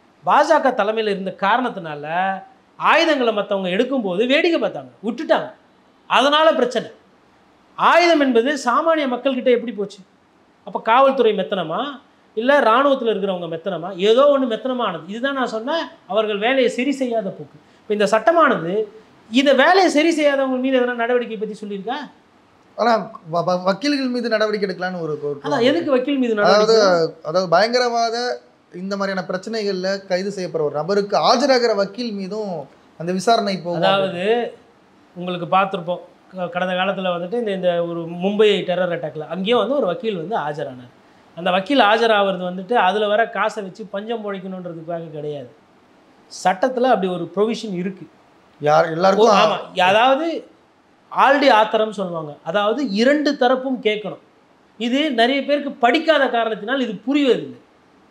பாஜக தலைமையில் இருந்த காரணத்தினால ஆயுதங்களை மற்றவங்க எடுக்கும்போது வேடிக்கை பார்த்தாங்க விட்டுட்டாங்க அதனால் பிரச்சனை ஆயுதம் என்பது சாமானிய மக்கள்கிட்ட எப்படி போச்சு அப்போ காவல்துறை மெத்தனமா இல்லை இராணுவத்தில் இருக்கிறவங்க மெத்தனமா ஏதோ ஒன்று மெத்தனமானது இதுதான் நான் சொன்னேன் அவர்கள் வேலையை சரி செய்யாத போக்கு இப்போ இந்த சட்டமானது இதை வேலையை சரி செய்யாதவங்க மீது எதனா நடவடிக்கை பற்றி சொல்லியிருக்கா ஆனா வ- வ- வக்கீல்கள் மீது நடவடிக்கை எடுக்கலாம்னு ஒரு கோரிக்கை அதான் எதுக்கு வக்கீல் மீது அதாவது நடவடிக்கை அதாவது பயங்கரவாத இந்த மாதிரியான பிரச்சனைகள்ல கைது செய்யப்படுற ஒரு நபருக்கு ஆஜராகிற வக்கீல் மீதும் அந்த விசாரணை போகும் அதாவது உங்களுக்கு பார்த்துருப்போம் க- கடந்த காலத்தில் வந்துட்டு இந்த இந்த ஒரு மும்பை டெரர் அட்டாக்ல அங்கேயும் வந்து ஒரு வக்கீல் வந்து ஆஜரானார் அந்த வக்கீல் ஆஜராகிறது வந்துட்டு அதில் வர காசை வச்சு பஞ்சம் பொழைக்கணுன்றதுக்காக கிடையாது சட்டத்தில் அப்படி ஒரு ப்ரொவிஷன் இருக்குது யார் எல்லாருக்கும் ஆமாம் அதாவது ஆல்டி ஆத்தரம் சொல்லுவாங்க அதாவது இரண்டு தரப்பும் கேட்கணும் இது நிறைய பேருக்கு படிக்காத காரணத்தினால் இது புரிவதில்லை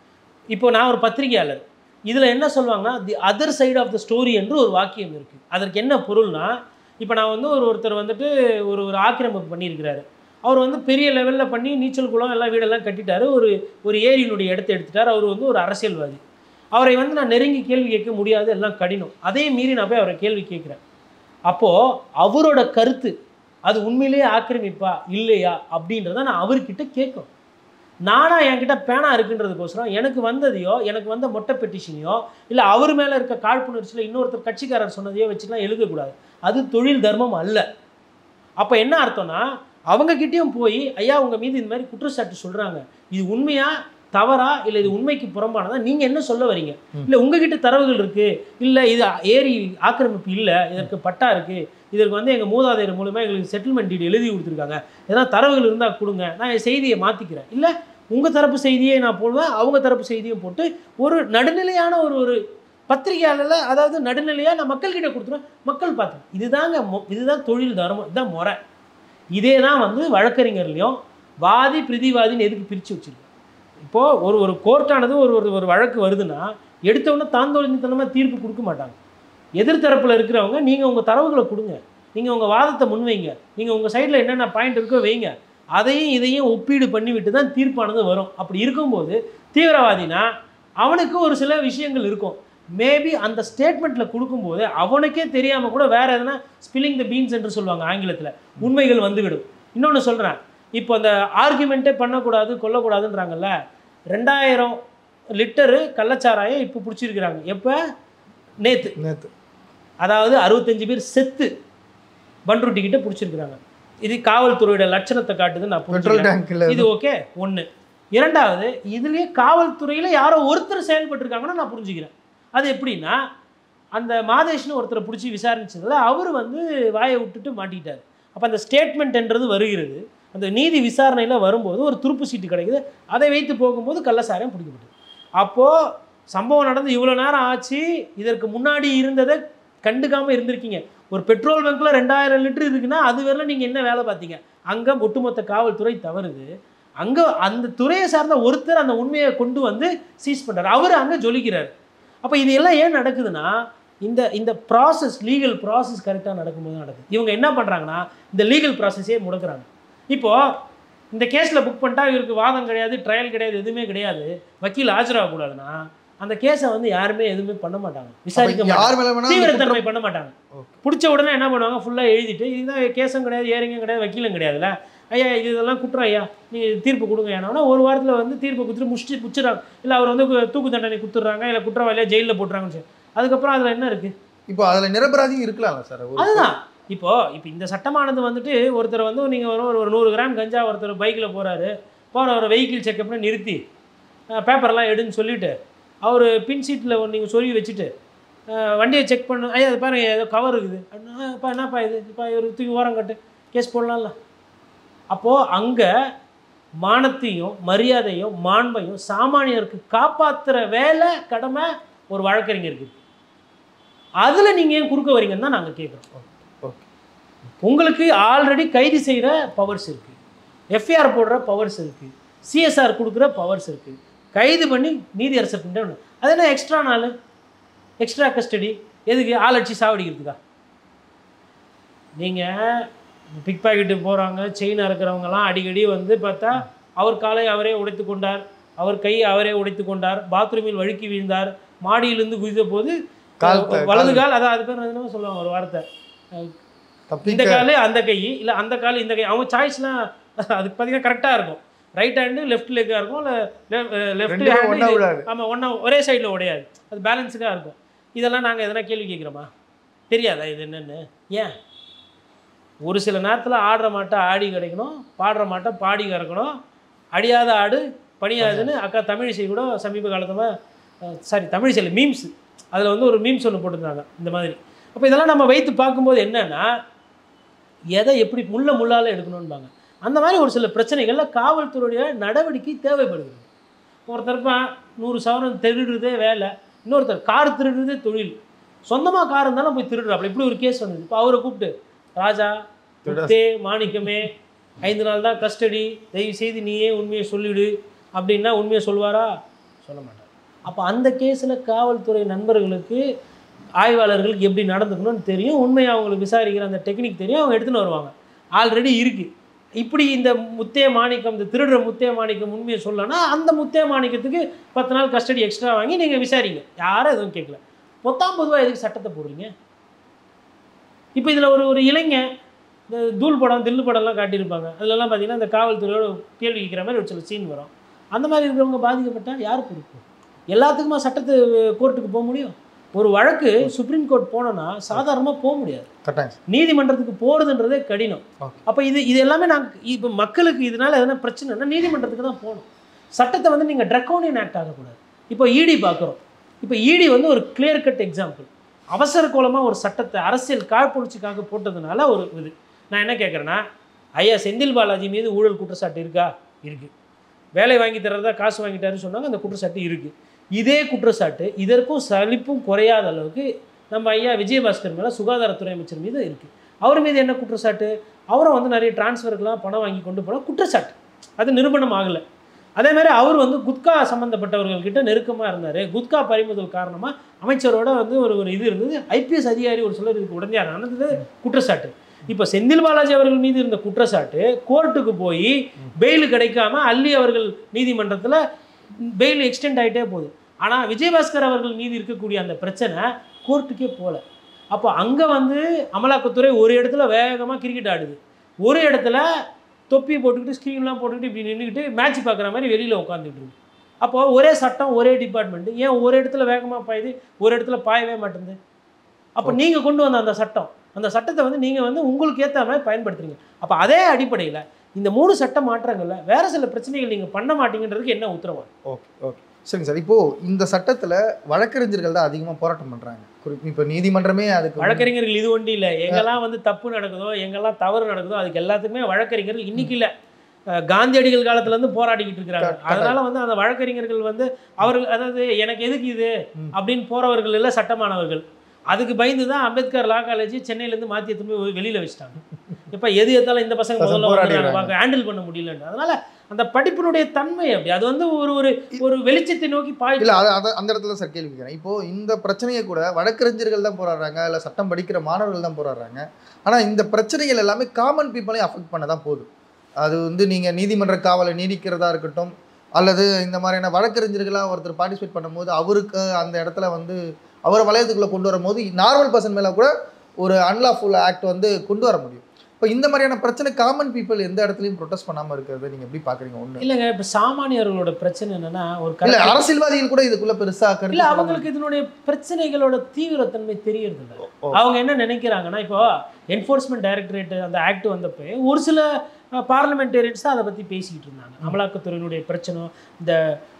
இப்போ நான் ஒரு பத்திரிகையாளர் இதில் என்ன சொல்லுவாங்கன்னா the other side of the story என்று ஒரு வாக்கியம் இருக்குது அதற்கு என்ன பொருள்னா இப்போ நான் வந்து ஒரு ஒருத்தர் வந்துட்டு ஒரு ஒரு ஆக்கிரமிப்பு பண்ணியிருக்கிறாரு அவர் வந்து பெரிய லெவலில் பண்ணி நீச்சல் குளம் எல்லாம் வீடெல்லாம் கட்டிட்டாரு ஒரு ஒரு ஏரியினுடைய இடத்த எடுத்துட்டார் அவர் வந்து ஒரு அரசியல்வாதி அவரை வந்து நான் நெருங்கி கேள்வி கேட்க முடியாது எல்லாம் கடினம் அதே மீறி நான் போய் அவரை கேள்வி கேட்குறேன் அப்போது அவரோட கருத்து அது உண்மையிலேயே ஆக்கிரமிப்பா இல்லையா அப்படின்றத நான் அவர்கிட்ட கேட்கணும் நானா என்கிட்ட பேனா இருக்குன்றதுக்கோசரம் எனக்கு வந்ததையோ எனக்கு வந்த மொட்டை பெட்டிஷனையோ இல்லை அவர் மேலே இருக்க காழ்ப்புணர்ச்சியில் இன்னொருத்தர் கட்சிக்காரர் சொன்னதையோ வச்சுலாம் எழுதக்கூடாது அது தொழில் தர்மம் அல்ல அப்போ என்ன அர்த்தம்னா அவங்கக்கிட்டேயும் போய் ஐயா உங்கள் மீது இந்த மாதிரி குற்றச்சாட்டு சொல்கிறாங்க இது உண்மையா தவறா இல்லை இது உண்மைக்கு புறம்பானதா நீங்கள் என்ன சொல்ல வரீங்க ம். இல்லை உங்ககிட்ட தரவுகள் இருக்குது இல்லை இது ஏரி ஆக்கிரமிப்பு இல்லை இதற்கு பட்டா இருக்குது இதற்கு வந்து எங்கள் மூதாதையர் மூலமாக எங்களுக்கு செட்டில்மெண்ட் டீடு எழுதி கொடுத்துருக்காங்க எதனா தரவுகள் இருந்தால் கொடுங்க நான் என் செய்தியை மாற்றிக்கிறேன் இல்லை உங்கள் தரப்பு செய்தியை நான் போடுவேன் அவங்க தரப்பு செய்தியும் போட்டு ஒரு நடுநிலையான ஒரு ஒரு பத்திரிகையாளர்ல அதாவது நடுநிலையாக நான் மக்கள்கிட்ட கொடுத்துருவேன் மக்கள் பார்த்து இதுதாங்க மொ- இதுதான் தொழில் தர்மம் இதுதான் முறை இதே தான் வந்து வழக்கறிஞர்லையும் வாதி பிரதிவாதின்னு எதுக்கு பிரித்து வச்சிருக்கு இப்போது ஒரு ஒரு கோர்ட்டானது ஒரு ஒரு ஒரு வழக்கு வருதுன்னா எடுத்தவொடனே தாந்தோழித்தனமாக தீர்ப்பு கொடுக்க மாட்டாங்க எதிர்த்தரப்பில் இருக்கிறவங்க நீங்கள் உங்கள் தரவுகளை கொடுங்க நீங்கள் உங்கள் வாதத்தை முன்வைங்க நீங்கள் உங்கள் சைடில் என்னென்ன பாயிண்ட் இருக்கோ வைங்க அதையும் இதையும் ஒப்பீடு பண்ணிவிட்டு தான் தீர்ப்பானது வரும் அப்படி இருக்கும்போது தீவிரவாதினா அவனுக்கு ஒரு சில விஷயங்கள் இருக்கும் மேபி அந்த ஸ்டேட்மெண்ட்டில் கொடுக்கும்போது அவனுக்கே தெரியாமல் கூட வேறு எதனா ஸ்பில்லிங் த பீன்ஸ் என்று சொல்லுவாங்க ஆங்கிலத்தில் உண்மைகள் வந்துவிடும் இன்னொன்று சொல்கிறேன் இப்போ அந்த ஆர்குமெண்ட்டே பண்ணக்கூடாது கொல்லக்கூடாதுன்றாங்கல்ல ரெண்டாயிரம் லிட்டரு கள்ளச்சாராயம் இப்போ பிடிச்சிருக்கிறாங்க எப்போ நேற்று நேத்து அதாவது அறுபத்தஞ்சு பேர் செத்து பண்ருட்டி கிட்ட பிடிச்சிருக்கிறாங்க இது காவல்துறையோட லட்சணத்தை காட்டுது நான் பெட்ரோல் புரிஞ்சுக்கிறேன் டேங்க்ல இது ஓகே ஒன்று இரண்டாவது இதுலயே காவல்துறையில் யாரோ ஒருத்தர் செயல்பட்டிருக்காங்கன்னு நான் புரிஞ்சுக்கிறேன் அது எப்படின்னா அந்த மாதேஷ்னு ஒருத்தரை பிடிச்சி விசாரிச்சதுல அவர் வந்து வாயை விட்டுட்டு மாட்டிக்கிட்டார் அப்போ அந்த ஸ்டேட்மெண்ட்ன்றது வருகிறது அந்த நீதி விசாரணையில் வரும்போது ஒரு துருப்பு சீட்டு கிடைக்குது அதை வைத்து போகும்போது கள்ளசாரம் பிடிக்கப்பட்டது அப்போது சம்பவம் நடந்து இவ்வளோ நேரம் ஆச்சு இதற்கு முன்னாடி இருந்ததை கண்டுக்காமல் இருந்திருக்கீங்க ஒரு பெட்ரோல் பங்க்ல ரெண்டாயிரம் லிட்டர் இருக்குன்னா அது வரல நீங்கள் என்ன வேலை பார்த்தீங்க அங்கே ஒட்டுமொத்த காவல்துறை தவறுது அங்கே அந்த துறையை சார்ந்த ஒருத்தர் அந்த உண்மையை கொண்டு வந்து சீஸ் பண்ணுறாரு அவர் அங்கே ஜொலிக்கிறார் அப்போ இது எல்லாம் ஏன் நடக்குதுன்னா இந்த இந்த ப்ராசஸ் லீகல் ப்ராசஸ் கரெக்டாக நடக்கும்போது நடக்குது இவங்க என்ன பண்ணுறாங்கன்னா இந்த லீகல் ப்ராசஸே முடக்குறாங்க இப்போது இந்த கேஸில் புக் பண்ணிட்டா இவருக்கு வாதம் கிடையாது ட்ரையல் கிடையாது எதுவுமே கிடையாது வக்கீல் ஆஜராகக்கூடாதுன்னா அந்த கேஸை வந்து யாருமே எதுவுமே பண்ண மாட்டாங்க விசாரிக்க அப்ப மாட்டாங்க யார் மேல வேணா அந்த தீவிரத்தன்மை பண்ண மாட்டாங்க Okay. பிடிச்ச உடனே என்ன பண்ணுவாங்க ஃபுல்லாக எழுதிட்டு இதுதான் கேஸும் கிடையாது ஏரிங்கும் கிடையாது வக்கீலும் கிடையாதுல்ல ஐயா இது இதெல்லாம் குற்றம் ஐயா நீங்கள் தீர்ப்பு கொடுங்க ஏன்னா ஒரு வாரத்தில் வந்து தீர்ப்பு கொடுத்துட்டு முடிச்சுட்டு முடிச்சிடறாங்க இல்லை அவர் வந்து கு- தூக்கு தண்டனை கொடுத்துட்றாங்க இல்லை குற்றவாளியாக ஜெயிலில் போட்டுறாங்கன்னு சொல்லி அதுக்கப்புறம் அதில் என்ன இருக்குது இப்போ அதுல நிரபராதியும் இருக்கலாம்ல சார் ஒரு அதுதான் இப்போ இப்போ இந்த சட்டமானது வந்துட்டு ஒருத்தர் வந்து நீங்கள் ஒரு ஒரு நூறு கிராம் கஞ்சா ஒருத்தர் பைக்கில் போகிறாரு போகிற ஒரு வெஹிக்கிள் செக்கப்னு நிறுத்தி பேப்பர்லாம் எடுன்னு சொல்லிவிட்டு அவர் பின் சீட்டில் நீங்கள் சொருகி வச்சுட்டு அஹ், வண்டியை செக் பண்ணு ஐயா அது பாருங்க ஏதோ கவர் இருக்குது அப்படின்னா இப்போ என்னப்பா இது இப்போ இவர் தூக்கி ஓரம் கட்டு கேஸ் போடலாம்ல அப்போது அங்கே மானத்தையும் மரியாதையும் மாண்பையும் சாமானியருக்கு காப்பாற்றுற வேலை கடமை ஒரு வழக்கறிஞருக்கு இருக்கு அதில் நீங்கள் ஏன் குறுக்க வரீங்கன்னு தான் நாங்கள் கேட்குறோம் ஓகே உங்களுக்கு ஆல்ரெடி கைது செய்கிற பவர்ஸ் இருக்குது எஃப்ஐஆர் போடுற பவர்ஸ் இருக்குது சிஎஸ்ஆர் கொடுக்குற பவர்ஸ் இருக்குது கைது பண்ணி நீதியரசர் பின்ன அது என்ன எக்ஸ்ட்ரா நாள் எக்ஸ்ட்ரா கஸ்டடி எதுக்கு ஆள் அடிச்சு சாவடிக்கிறதுக்கா நீங்கள் பிக் பாக்கெட்டு போகிறாங்க செயின் அறுக்கிறவங்கலாம் அடிக்கடி வந்து பார்த்தா அவர் காலை அவரே உடைத்து கொண்டார் அவர் கையை அவரே உடைத்து கொண்டார் பாத்ரூமில் வழுக்கி வீழ்ந்தார் மாடியிலிருந்து குதித்த போது கால் த- வலது கால் அதான் அது பேர் என்ன சொல்லுவாங்க ஒரு வார்த்தை இந்த தப்பிக்க காலு அந்த கை இல்லை அந்த கால் இந்த கை அவங்க சாய்ஸ்லாம் அதுக்கு பார்த்தீங்கன்னா கரெக்டாக இருக்கும் ரைட் ஹேண்டு லெஃப்ட் லெக்காக இருக்கும் இல்லை லெஃப்ட் ரெண்டுமே ஒண்ணா ஹேண்டு விடாது ஆமாம் ஒன்றா ஒரே சைடில் உடையாது அது பேலன்ஸுக்காக இருக்கும் இதெல்லாம் நாங்கள் எதனா கேள்வி கேட்குறோமா தெரியாதா இது என்னென்னு ஏன் ஒரு சில நேரத்தில் ஆடுற மாட்டை ஆடி கிடைக்கணும் பாடுற மாட்டை பாடி கறக்கணும் அடியாத ஆடு பணியாதுன்னு அக்கா தமிழிசை கூட சமீப காலத்தில் சாரி தமிழிசையில் மீம்ஸ் அதில் வந்து ஒரு மீம்ஸ் ஒன்று போட்டிருந்தாங்க இந்த மாதிரி அப்போ இதெல்லாம் நம்ம வைத்து பார்க்கும்போது என்னன்னா எதை எப்படி முள்ள முள்ளால் எடுக்கணும்பாங்க அந்த மாதிரி ஒரு சில பிரச்சனைகள்ல காவல்துறையுடைய நடவடிக்கை தேவைப்படுகிறது ஒருத்தருப்பா நூறு சவரன் திருடுறதே வேலை இன்னொருத்தர் கார் திருடுறதே தொழில் சொந்தமாக கார் இருந்தாலும் போய் திருடுறாப்புல இப்படி ஒரு கேஸ் வந்தது இப்போ அவரை கூப்பிட்டு ராஜா திருட- முத்தே மாணிக்கமே ஐந்து நாள் தான் கஸ்டடி தயவு செய்து நீயே உண்மையை சொல்லிவிடு அப்படின்னா உண்மையை சொல்வாரா சொல்ல மாட்டார் அப்போ அந்த கேஸில் காவல்துறை நண்பர்களுக்கு ஆய்வாளர்களுக்கு எப்படி நடந்துக்கணும்னு தெரியும் உண்மையை அவங்களுக்கு விசாரிக்கிற அந்த டெக்னிக் தெரியும் அவங்க எடுத்துன்னு வருவாங்க ஆல்ரெடி இருக்குது இப்படி இந்த முத்தே மாணிக்கம் இந்த திருடுற முத்தே மாணிக்கம் உண்மையை சொல்லனா அந்த முத்தே மாணிக்கத்துக்கு பத்து நாள் கஸ்டடி எக்ஸ்ட்ரா வாங்கி நீங்கள் விசாரிங்க யாரும் எதுவும் கேட்கல பொத்தாம் பொதுவாக எதுக்கு சட்டத்தை போடுறீங்க இப்போ இதில் ஒரு ஒரு இளைஞன் இந்த தூள் படம் தில்லு படம்லாம் காட்டியிருப்பாங்க அதுலலாம் பார்த்தீங்கன்னா இந்த காவல்துறையோட கேள்வி கேட்குற மாதிரி ஒரு சில சீன் வரும் அந்த மாதிரி இருக்கிறவங்க பாதிக்கப்பட்டால் யார் பொறுப்பு எல்லாத்துக்குமா சட்டத்து கோர்ட்டுக்கு போக முடியும் ஒரு வழக்கு சுப்ரீம் கோர்ட் போனோன்னா சாதாரணமாக போக முடியாது கட்டாயம் சார் நீதிமன்றத்துக்கு போகிறதுன்றதே கடினம் Okay. அப்போ இது இது எல்லாமே நாங்கள் இப்போ மக்களுக்கு இதனால எதனா பிரச்சனைனா நீதிமன்றத்துக்கு தான் போகணும் சட்டத்தை வந்து நீங்கள் ட்ரக்கோனியன் ஆக்ட் ஆகக்கூடாது இப்போ இடி பார்க்குறோம் இப்போ இடி வந்து ஒரு கிளியர் கட் எக்ஸாம்பிள் அவசர கோலமாக ஒரு சட்டத்தை அரசியல் காழ்ப்புணர்ச்சிக்காக போட்டதுனால ஒரு இது நான் என்ன கேட்குறேன்னா ஐயா செந்தில் பாலாஜி மீது ஊழல் குற்றச்சாட்டு இருக்கா இருக்குது வேலை வாங்கி தர்றதா காசு வாங்கிட்டாருன்னு சொன்னாங்க அந்த குற்றச்சாட்டு இருக்குது இதே குற்றச்சாட்டு இதற்கும் சலிப்பும் குறையாத அளவுக்கு நம்ம ஐயா விஜயபாஸ்கர் மேலே சுகாதாரத்துறை அமைச்சர் மீது இருக்குது அவர் மீது என்ன குற்றச்சாட்டு அவரும் வந்து நிறைய டிரான்ஸ்ஃபருக்கெலாம் பணம் வாங்கி கொண்டு போன குற்றச்சாட்டு அது நிரூபணம் ஆகலை அதே மாதிரி அவர் வந்து குட்கா சம்மந்தப்பட்டவர்கள்கிட்ட நெருக்கமாக இருந்தார் குட்கா பறிமுதல் காரணமாக அமைச்சரோட வந்து ஒரு ஒரு இது இருந்தது ஐபிஎஸ் அதிகாரி ஒரு சிலர் இதுக்கு உடனடியாக நடந்தது குற்றச்சாட்டு இப்போ செந்தில் பாலாஜி அவர்கள் மீது இருந்த குற்றச்சாட்டு கோர்ட்டுக்கு போய் பெயில் கிடைக்காம அள்ளி அவர்கள் நீதிமன்றத்தில் பெயில் எக்ஸ்டெண்ட் ஆகிட்டே போகுது ஆனால் விஜயபாஸ்கர் அவர்கள் மீது இருக்கக்கூடிய அந்த பிரச்சனை கோர்ட்டுக்கே போகல அப்போ அங்கே வந்து அமலாக்கத்துறை ஒரு இடத்துல வேகமாக கிரிக்கெட் ஆடுது ஒரு இடத்துல தொப்பி போட்டுக்கிட்டு ஸ்க்ரீன்லாம் போட்டுக்கிட்டு இப்படி நின்றுக்கிட்டு மேட்ச் பார்க்குற மாதிரி வெளியில் உட்காந்துட்டு இருக்கு அப்போ ஒரே சட்டம் ஒரே டிபார்ட்மெண்ட் ஏன் ஒரு இடத்துல வேகமாக பாயுது ஒரு இடத்துல பாயவே மாட்டேங்குது அப்போ நீங்கள் கொண்டு வந்த அந்த சட்டம் அந்த சட்டத்தை வந்து நீங்கள் வந்து உங்களுக்கு ஏற்ற மாதிரி பயன்படுத்துறீங்க அப்போ அதே அடிப்படையில் இந்த மூணு சட்ட மாற்றங்களில் வேற சில பிரச்சனைகள் நீங்கள் பண்ண மாட்டீங்கன்றதுக்கு என்ன உத்தரவாதம் ஓகே ஓகே சரிங்க சார் இப்போ இந்த சட்டத்துல வழக்கறிஞர்கள் தான் அதிகமா போராட்டம் பண்றாங்க குறிப்பா இப்போ நீதிமன்றமே அதுக்கு வழக்கறிஞர்கள் இது ஒன்றும் இல்லை எங்கெல்லாம் வந்து தப்பு நடக்குதோ எங்கெல்லாம் தவறு நடக்குதோ அதுக்கு எல்லாத்துக்குமே வழக்கறிஞர்கள் இன்னைக்கு இல்லை அஹ், காந்தியடிகள் காலத்துல இருந்து போராடிக்கிட்டு இருக்கிறாங்க கரெக்ட். அதனால வந்து அந்த வழக்கறிஞர்கள் வந்து அவர்கள் அதாவது எனக்கு எதுக்கு இது ம். அப்படின்னு போறவர்கள் இல்லை சட்டமானவர்கள் அதுக்கு பயந்து தான் அம்பேத்கர் லா காலேஜ் சென்னையிலேருந்து மாற்றி எடுத்துன்னு போய் வெளியில வச்சுட்டாங்க இப்போ எது எத்தாலும் இந்த பசங்க பசங்க முதல்ல போராடிடுறாங்க. ஹேண்டில் பண்ண முடியலன்னு அதனால அந்த படிப்பினுடைய தன்மை அப்படி அது வந்து ஒரு ஒரு ஒரு வெளிச்சத்தை நோக்கி பாய் இல்ல அது அது- அந்த இடத்துல சார் கேள்வி கேட்கிறேன் இப்போ இந்த பிரச்சனையை கூட வழக்கறிஞர்கள் தான் போராடுறாங்க இல்ல சட்டம் படிக்கிற மாணவர்கள் தான் போராடுறாங்க ஆனா இந்த பிரச்சனைகள் எல்லாமே காமன் பீப்புளையும் அஃபெக்ட் பண்ண தான் போகுது அது வந்து நீங்க நீதிமன்ற காவலை நீடிக்கிறதா இருக்கட்டும் அல்லது இந்த மாதிரியான வழக்கறிஞர்களாக ஒருத்தர் பார்ட்டிசிபேட் பண்ணும்போது அவருக்கு அந்த இடத்துல வந்து அவரை வளையத்துக்குள்ள கொண்டு வரும்போது நார்மல் பர்சன் மேல கூட ஒரு அன்லாஃபுல் ஆக்ட் வந்து கொண்டு வர முடியும் இப்போ இந்த மாதிரியான பிரச்சனை காமன் பீப்புள் எந்த இடத்துலையும் ப்ரொடெஸ்ட் பண்ணாம இருக்கிறத நீங்க எப்படி பாக்குறீங்க ஒண்ணு இல்லைங்க இப்போ சாமானியர்களோட பிரச்சனை என்னன்னா ஒரு இல்ல correct- அரசியல்வாதிகள் கூட இதுக்குள்ள பெருசா இல்ல கருத்து சொல்ல அவங்களுக்கு இதனுடைய பிரச்சனைகளோட தீவிரத்தன்மை தெரியறது இல்ல ஓ. அவங்க என்ன நினைக்கிறாங்கன்னா இப்போ என்ஃபோர்ஸ்மெண்ட் டைரக்டரேட் அந்த ஆக்ட் வந்தப்போ ஒரு சில பார்லிமெண்டேரியன்ஸ் தான் அதை பத்தி பேசிக்கிட்டு இருந்தாங்க அமலாக்கத்துறையினுடைய பிரச்சனை இந்த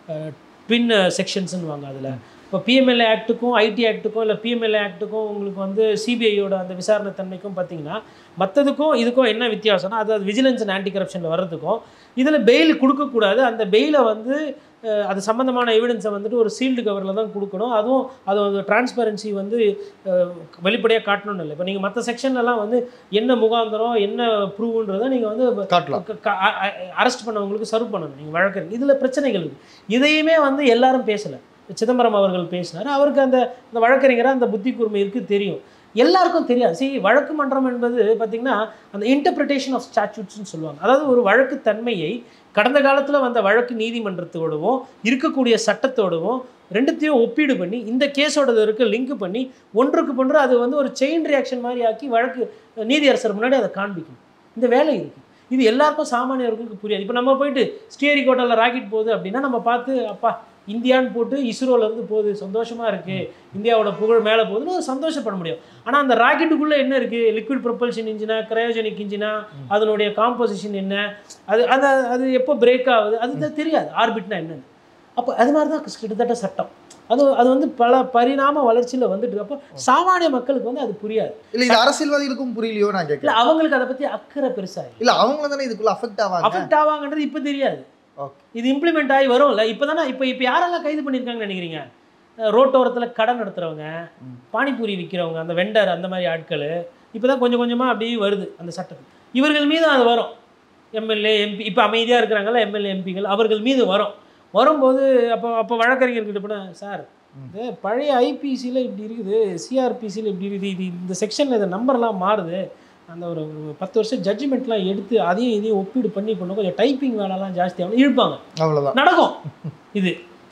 பின் செக்ஷன்ஸ்னு வாங்க அதுல இப்போ பிஎம்எல்ஏ ஆக்ட்டுக்கும் ஐடி ஆக்ட்டுக்கும் இல்லை பிஎம்எல்ஏ ஆக்ட்டுக்கும் உங்களுக்கு வந்து சிபிஐயோட அந்த விசாரணை தன்மைக்கும் பார்த்தீங்கன்னா மற்றதுக்கும் இதுக்கும் என்ன வித்தியாசம்னா அது விஜிலன்ஸ் அண்ட் ஆன்டி கரப்ஷனில் வர்றதுக்கும் இதில் பெயில் கொடுக்கக்கூடாது அந்த பெயிலை வந்து அஹ், அது சம்மந்தமான எவிடன்ஸை வந்துட்டு ஒரு சீல்டு கவரில் தான் கொடுக்கணும் அதுவும் அது ஒரு டிரான்ஸ்பரன்சி வந்து வெளிப்படையாக காட்டணும்னு இல்லை இப்போ நீங்கள் மற்ற செக்ஷன்லலாம் வந்து என்ன முகாந்திரம் என்ன ப்ரூவ்ன்றதை நீங்கள் வந்து காட்டலாம் அரெஸ்ட் பண்ணவங்களுக்கு சர்வ் பண்ணணும் நீங்கள் வழக்கறிஞர் இதில் பிரச்சனைகள் இருக்கு இதையுமே வந்து எல்லாரும் பேசலை சிதம்பரம் அவர்கள் பேசினார் அவருக்கு அந்த அந்த வழக்கறிஞராக அந்த புத்தி கூர்மை இருக்குது தெரியும் எல்லாருக்கும் தெரியாது சரி வழக்கு மன்றம் என்பது பார்த்திங்கன்னா அந்த இன்டர்பிரிட்டேஷன் ஆஃப் ஸ்டாச்சூட்ஸ்னு சொல்லுவாங்க அதாவது ஒரு வழக்கு தன்மையை கடந்த காலத்தில் வந்த வழக்கு நீதிமன்றத்தோடவும் இருக்கக்கூடிய சட்டத்தோடவும் ரெண்டுத்தையும் ஒப்பீடு பண்ணி இந்த கேஸோட இருக்க லிங்க் பண்ணி ஒன்றுக்கு ஒன்று அது வந்து ஒரு செயின் ரியாக்ஷன் மாதிரி ஆக்கி வழக்கு நீதியரசர் முன்னாடி அதை காண்பிக்கணும் இந்த வேலை இருக்குது இது எல்லாருக்கும் சாமானியர்களுக்கு புரியாது இப்போ நம்ம போயிட்டு ஸ்ரீஹரிகோட்டாவில் ராக்கெட் போகுது அப்படின்னா நம்ம பார்த்து அப்பா இந்தியான்னு போட்டு இஸ்ரோல இருந்து போகுது சந்தோஷமா இருக்கு இந்தியாவோட புகழ் மேலே போகுதுன்னு ஒரு சந்தோஷப்பட முடியும் ஆனால் அந்த ராக்கெட்டுக்குள்ள என்ன இருக்கு லிக்விட் ப்ரொப்பல்ஷன் இன்ஜினா கிரையோஜெனிக் இன்ஜினா அதனுடைய காம்போசிஷன் என்ன அது அது அது எப்போ பிரேக் ஆகுது அது தெரியாது ஆர்பிட்னா என்னன்னு அப்போ அது மாதிரி தான் கிட்டத்தட்ட சட்டம் அது அது வந்து பல பரிணாம வளர்ச்சியில் வந்துட்டு இருக்கு. அப்போ சாமானிய மக்களுக்கு வந்து அது புரியாது இல்ல இது அரசியல்வாதிகளுக்கும் புரியலையோ நான் இல்லை கேட்கிறேன் அவங்களுக்கு அதை பற்றி அக்கறை பெருசாக இல்ல அவங்கள தானே இதுக்குள்ள அஃபெக்ட் ஆவாங்க அஃபெக்ட் ஆவாங்கன்றது இப்போ தெரியாது Okay. இது இம்ப்ளிமெண்ட் ஆகி வரும்ல இப்போ தானே இப்போ இப்போ யாரெல்லாம் கைது பண்ணியிருக்காங்கன்னு நினைக்கிறீங்க அஹ் ரோட்டோரத்தில் கடை நடத்துகிறவங்க ம். பானிபூரி விற்கிறவங்க அந்த வெண்டர் அந்த மாதிரி ஆட்கள் இப்போ தான் கொஞ்சம் கொஞ்சமாக அப்படியே வருது அந்த சட்டம் இவர்கள் மீது அது வரும் எம்எல்ஏ எம்பி இப்போ அமைதியாக இருக்கிறாங்கல்ல எம்எல்ஏ எம்பிகள் அவர்கள் மீது வரும் வரும்போது அப்போ அப்போ வழக்கறிஞர்கிட்ட போன சார் இந்த பழைய ஐபிசியில் இப்படி இருக்குது சிஆர்பிசியில் இப்படி இருக்குது இது இந்த செக்ஷனில் இந்த நம்பர்லாம் மாறுது அந்த ஒரு ஒரு பத்து வருஷம் ஜட்ஜ்மெண்ட்லாம் எடுத்து அதையும் இதையும் ஒப்பீடு பண்ணி பண்ண கொஞ்சம் டைப்பிங் வேலைலாம் ஜாஸ்தியாகும் இழுப்பாங்க அவ்வளவுதான் நடக்கும் இது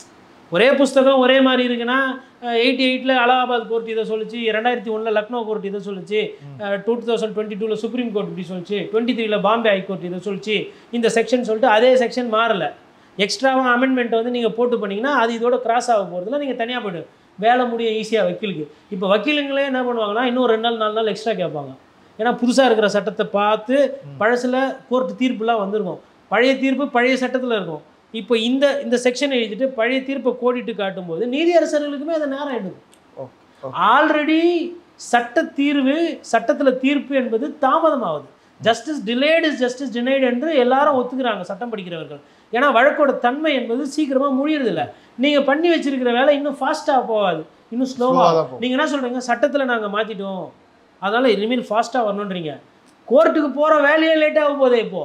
ஒரே புஸ்தகம் ஒரே மாதிரி இருக்குன்னா எயிட்டி எயிட்டில் அலகாபாத் கோர்ட் இதை சொல்லுச்சு ரெண்டாயிரத்தி ஒன்றில் லக்னோ கோர்ட் இதை சொல்லுச்சு டூ தௌசண்ட் டுவெண்ட்டி டூவில் சுப்ரீம் கோர்ட் இப்படி சொல்லுச்சு டுவெண்ட்டி த்ரீல பாம்பே ஹைகோர்ட் இதை சொல்லுச்சு இந்த செக்ஷன் சொல்லிட்டு அதே செக்ஷன் மாறல எக்ஸ்ட்ராவாக அமெண்ட்மெண்ட் வந்து நீங்கள் போட்டு பண்ணீங்கன்னா அது இதோட கிராஸ் ஆக போகிறதுல நீங்கள் தனியாக போய்டு வேலை முடியும் ஈஸியாக வக்கீலுக்கு இப்போ வக்கீலுங்களே என்ன பண்ணுவாங்கன்னா இன்னும் ரெண்டு நாள் நாலு நாள் எக்ஸ்ட்ரா கேட்பாங்க ஏன்னா புதுசாக இருக்கிற சட்டத்தை பார்த்து பழசில் கோர்ட் தீர்ப்புலாம் வந்திருக்கும் பழைய தீர்ப்பு பழைய சட்டத்தில் இருக்கும் இப்போ இந்த இந்த செக்ஷன் எழுதிட்டு பழைய தீர்ப்பை கோடிட்டு காட்டும்போது நீதியரசர்களுக்குமே அது நேரம் எடுக்கும் ஓ, ஓ. ஆல்ரெடி சட்ட தீர்வு சட்டத்தில் தீர்ப்பு என்பது தாமதமாகுது justice delayed is justice denied என்று எல்லாரும் ஒத்துக்கிறாங்க சட்டம் படிக்கிறவர்கள் ஏன்னா வழக்கோட தன்மை என்பது சீக்கிரமாக முடியறதில்ல நீங்கள் பண்ணி வச்சிருக்கிற வேலை இன்னும் ஃபாஸ்ட்டாக போகாது இன்னும் Slow-ஆ ஸ்லோவாக தான் போகும். நீங்கள் என்ன சொல்கிறீங்க சட்டத்தில் நாங்கள் மாற்றிட்டோம் அதனால் இனிமேல் ஃபாஸ்ட்டாக வரணுன்றீங்க கோர்ட்டுக்கு போகிற வேலையே லேட்டாக போகுதே இப்போ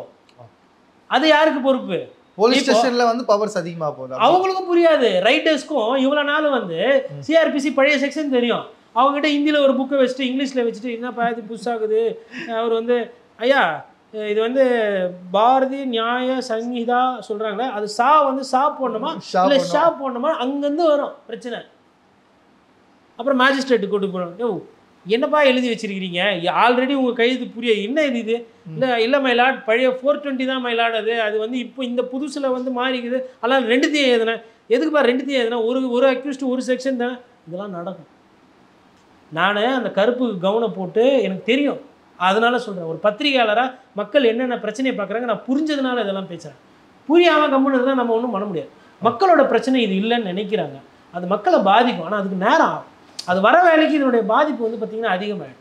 அது யாருக்கு பொறுப்பு போலீஸ் இப்போ- ஸ்டேஷன்ல வந்து பவர்ஸ் அதிகமா போகுது அவங்களுக்கும் புரியாது ரைட்டர்ஸ்க்கும் இவ்வளோ நாள் வந்து சிஆர்பிசி பழைய செக்ஷன் தெரியும் அவங்ககிட்ட ஹிந்தியில் ஒரு புக்கை வச்சுட்டு இங்கிலீஷில் வச்சுட்டு என்னப்பா இது புதுசாகுது அவர் வந்து ஐயா இது வந்து பாரதி நியாய சங்கீதா சொல்கிறாங்களே அது சா வந்து சா போடணுமா ஷா இல்லை போடணும். ஷா போடணுமா அங்கேருந்து வரும் பிரச்சனை அப்புறம் மேஜிஸ்ட்ரேட்டு கூட்டு போகணும் யோ என்னப்பா எழுதி வச்சிருக்கிறீங்க ஆல்ரெடி உங்கள் கைது புரிய என்ன இது இது இல்லை இல்லை மயிலாட் பழைய ஃபோர் டுவெண்ட்டி தான் மயிலாட் அது அது வந்து இப்போ இந்த புதுசில் வந்து மாறிக்குது அதெல்லாம் ரெண்டுத்தையும் எழுதுனேன் எதுக்குப்பா ரெண்டுத்தையும் எழுதுனேன் ஒரு ஒரு அக்யூஸ்ட் ஒரு செக்ஷன் தான் இதெல்லாம் நடக்கும் நான் அந்த கருப்பு கவனம் போட்டு எனக்கு தெரியும் அதனால சொல்கிறேன் ஒரு பத்திரிகையாளராக மக்கள் என்னென்ன பிரச்சனையை பார்க்குறாங்க நான் புரிஞ்சதுனால இதெல்லாம் பேசுகிறேன் புரியாமல் கம்முன்னு தான் நம்ம ஒன்றும் பண்ண முடியாது மக்களோட பிரச்சனை இது இல்லைன்னு நினைக்கிறாங்க அது மக்களை பாதிக்கும் ஆனால் அதுக்கு நேரம் ஆகும் அது வர வேலைக்கு இதனுடைய பாதிப்பு வந்து பார்த்திங்கன்னா அதிகமாகிடும்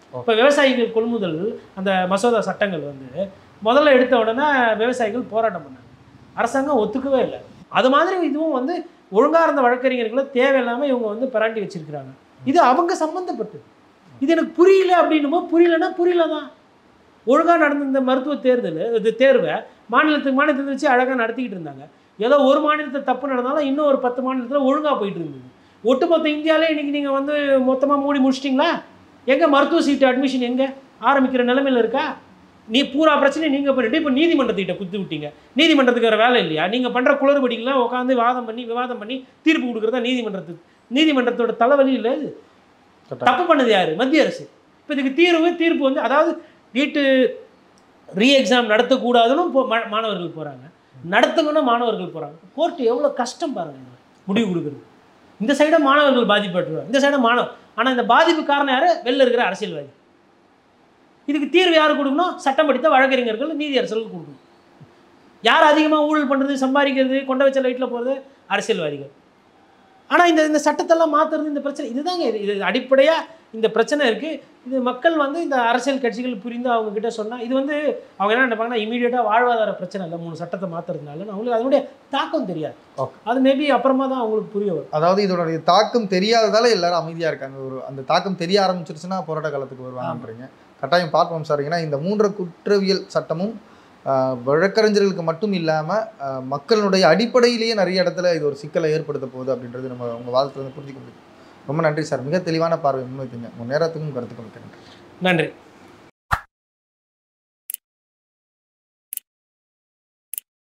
இப்போ விவசாயிகள் கொள்முதல் அந்த மசோதா சட்டங்கள் வந்து முதல்ல எடுத்த உடனே விவசாயிகள் போராட்டம் பண்ணாங்க அரசாங்கம் ஒத்துக்கவே இல்லை அது மாதிரி இதுவும் வந்து ஒழுங்கா இருந்த வழக்கறிஞர்களை தேவையில்லாமல் இவங்க வந்து பராண்டி வச்சிருக்கிறாங்க இது அவங்க சம்மந்தப்பட்டது இது எனக்கு புரியல அப்படின்னுமோ புரியலன்னா புரியல தான் ஒழுங்காக நடந்த இந்த மருத்துவ தேர்தல் இது தேர்வை மாநிலத்துக்கு மாநிலத்தை வச்சு அழகாக நடத்திக்கிட்டு இருந்தாங்க ஏதோ ஒரு மாநிலத்தில் தப்பு நடந்தாலும் இன்னும் ஒரு பத்து மாநிலத்தில் ஒழுங்காக போயிட்டு இருந்தது ஒட்டுமொத்த இந்தியாவிலே இன்னைக்கு நீங்கள் வந்து மொத்தமாக மூடி முடிச்சிட்டிங்களா எங்கே மருத்துவ சீட்டு அட்மிஷன் எங்கே ஆரம்பிக்கிற நிலைமையில் இருக்கா நீ பூரா பிரச்சனையும் நீங்கள் பண்ணிட்டு இப்போ நீதிமன்றத்திட்ட குத்தி விட்டீங்க நீதிமன்றத்துக்கு வேறு வேலை இல்லையா நீங்கள் பண்ணுற குளறுபடிகள்லாம் உட்காந்து வாதம் பண்ணி விவாதம் பண்ணி தீர்ப்பு கொடுக்குறதா நீதிமன்றத்துக்கு நீதிமன்றத்தோட தலைவலி இல்லை இது தப்பு பண்ணது யாரு மத்திய அரசு இப்போ இதுக்கு தீர்வு தீர்ப்பு வந்து அதாவது நீட்டு ரீ எக்ஸாம் நடத்தக்கூடாதுன்னு போ- மா- மாணவர்கள் போகிறாங்க நடத்துங்கன்னா மாணவர்கள் போகிறாங்க கோர்ட்டு எவ்வளோ கஷ்டம் பாருங்க இதுல. முடிவு கொடுக்குறது இந்த சைடும் மாணவர்கள் பாதிப்பட்டுருவாங்க இந்த சைடும் மாணவர் ஆனால் இந்த பாதிப்பு காரணம் யார் வெளில இருக்கிற அரசியல்வாதி இதுக்கு தீர்வு யார் கொடுக்கணும் சட்டம் படித்த வழக்கறிஞர்கள் நீதியரசர்கள் கொடுக்கணும் யார் அதிகமாக ஊழல் பண்ணுறது சம்பாதிக்கிறது கொண்ட வச்ச லைட்டில் போகிறது அரசியல்வாதிகள் ஆனால் இந்த இந்த சட்டத்தெல்லாம் மாற்றுறது இந்த பிரச்சனை இதுதாங்க இது இது அடிப்படையாக இந்த பிரச்சனை இருக்குது இது மக்கள் வந்து இந்த அரசியல் கட்சிகள் புரிந்து அவங்க கிட்ட சொன்னால் இது வந்து அவங்க என்ன நினைப்பாங்கன்னா இமீடியட்டாக வாழ்வாதார பிரச்சனை இல்லை மூணு சட்டத்தை மாற்றுறதுனால அவங்களுக்கு அதனுடைய தாக்கம் தெரியாது Okay. அது மேபி அப்புறமா தான் அவங்களுக்கு புரிய வரும் அதாவது இதோடைய தாக்கம் தெரியாததால எல்லாரும் அமைதியா இருக்காங்க ஒரு அந்த தாக்கம் தெரிய ஆரம்பிச்சிருச்சுன்னா போராட்ட காலத்துக்கு வருவாங்கன்றீங்க கட்டாயம் பார்ப்போம் சார் ஏன்னா இந்த மூன்று குற்றவியல் சட்டமும் ஆஹ், வழக்கறிஞர்களுக்கு மட்டும் இல்லாமல் மக்களுடைய அடிப்படையிலேயே நிறைய இடத்துல இது ஒரு சிக்கலை ஏற்படுத்த போகுது அப்படின்றது நம்ம உங்கள் வாதத்துல இருந்து புரிஞ்சுக்க முடியும் ரொம்ப நன்றி சார் மிக தெளிவான பார்வை முன்வைத்தீங்க உங்கள் நேரத்துக்கும் கருத்துக்கும் மிக்க நன்றி நன்றி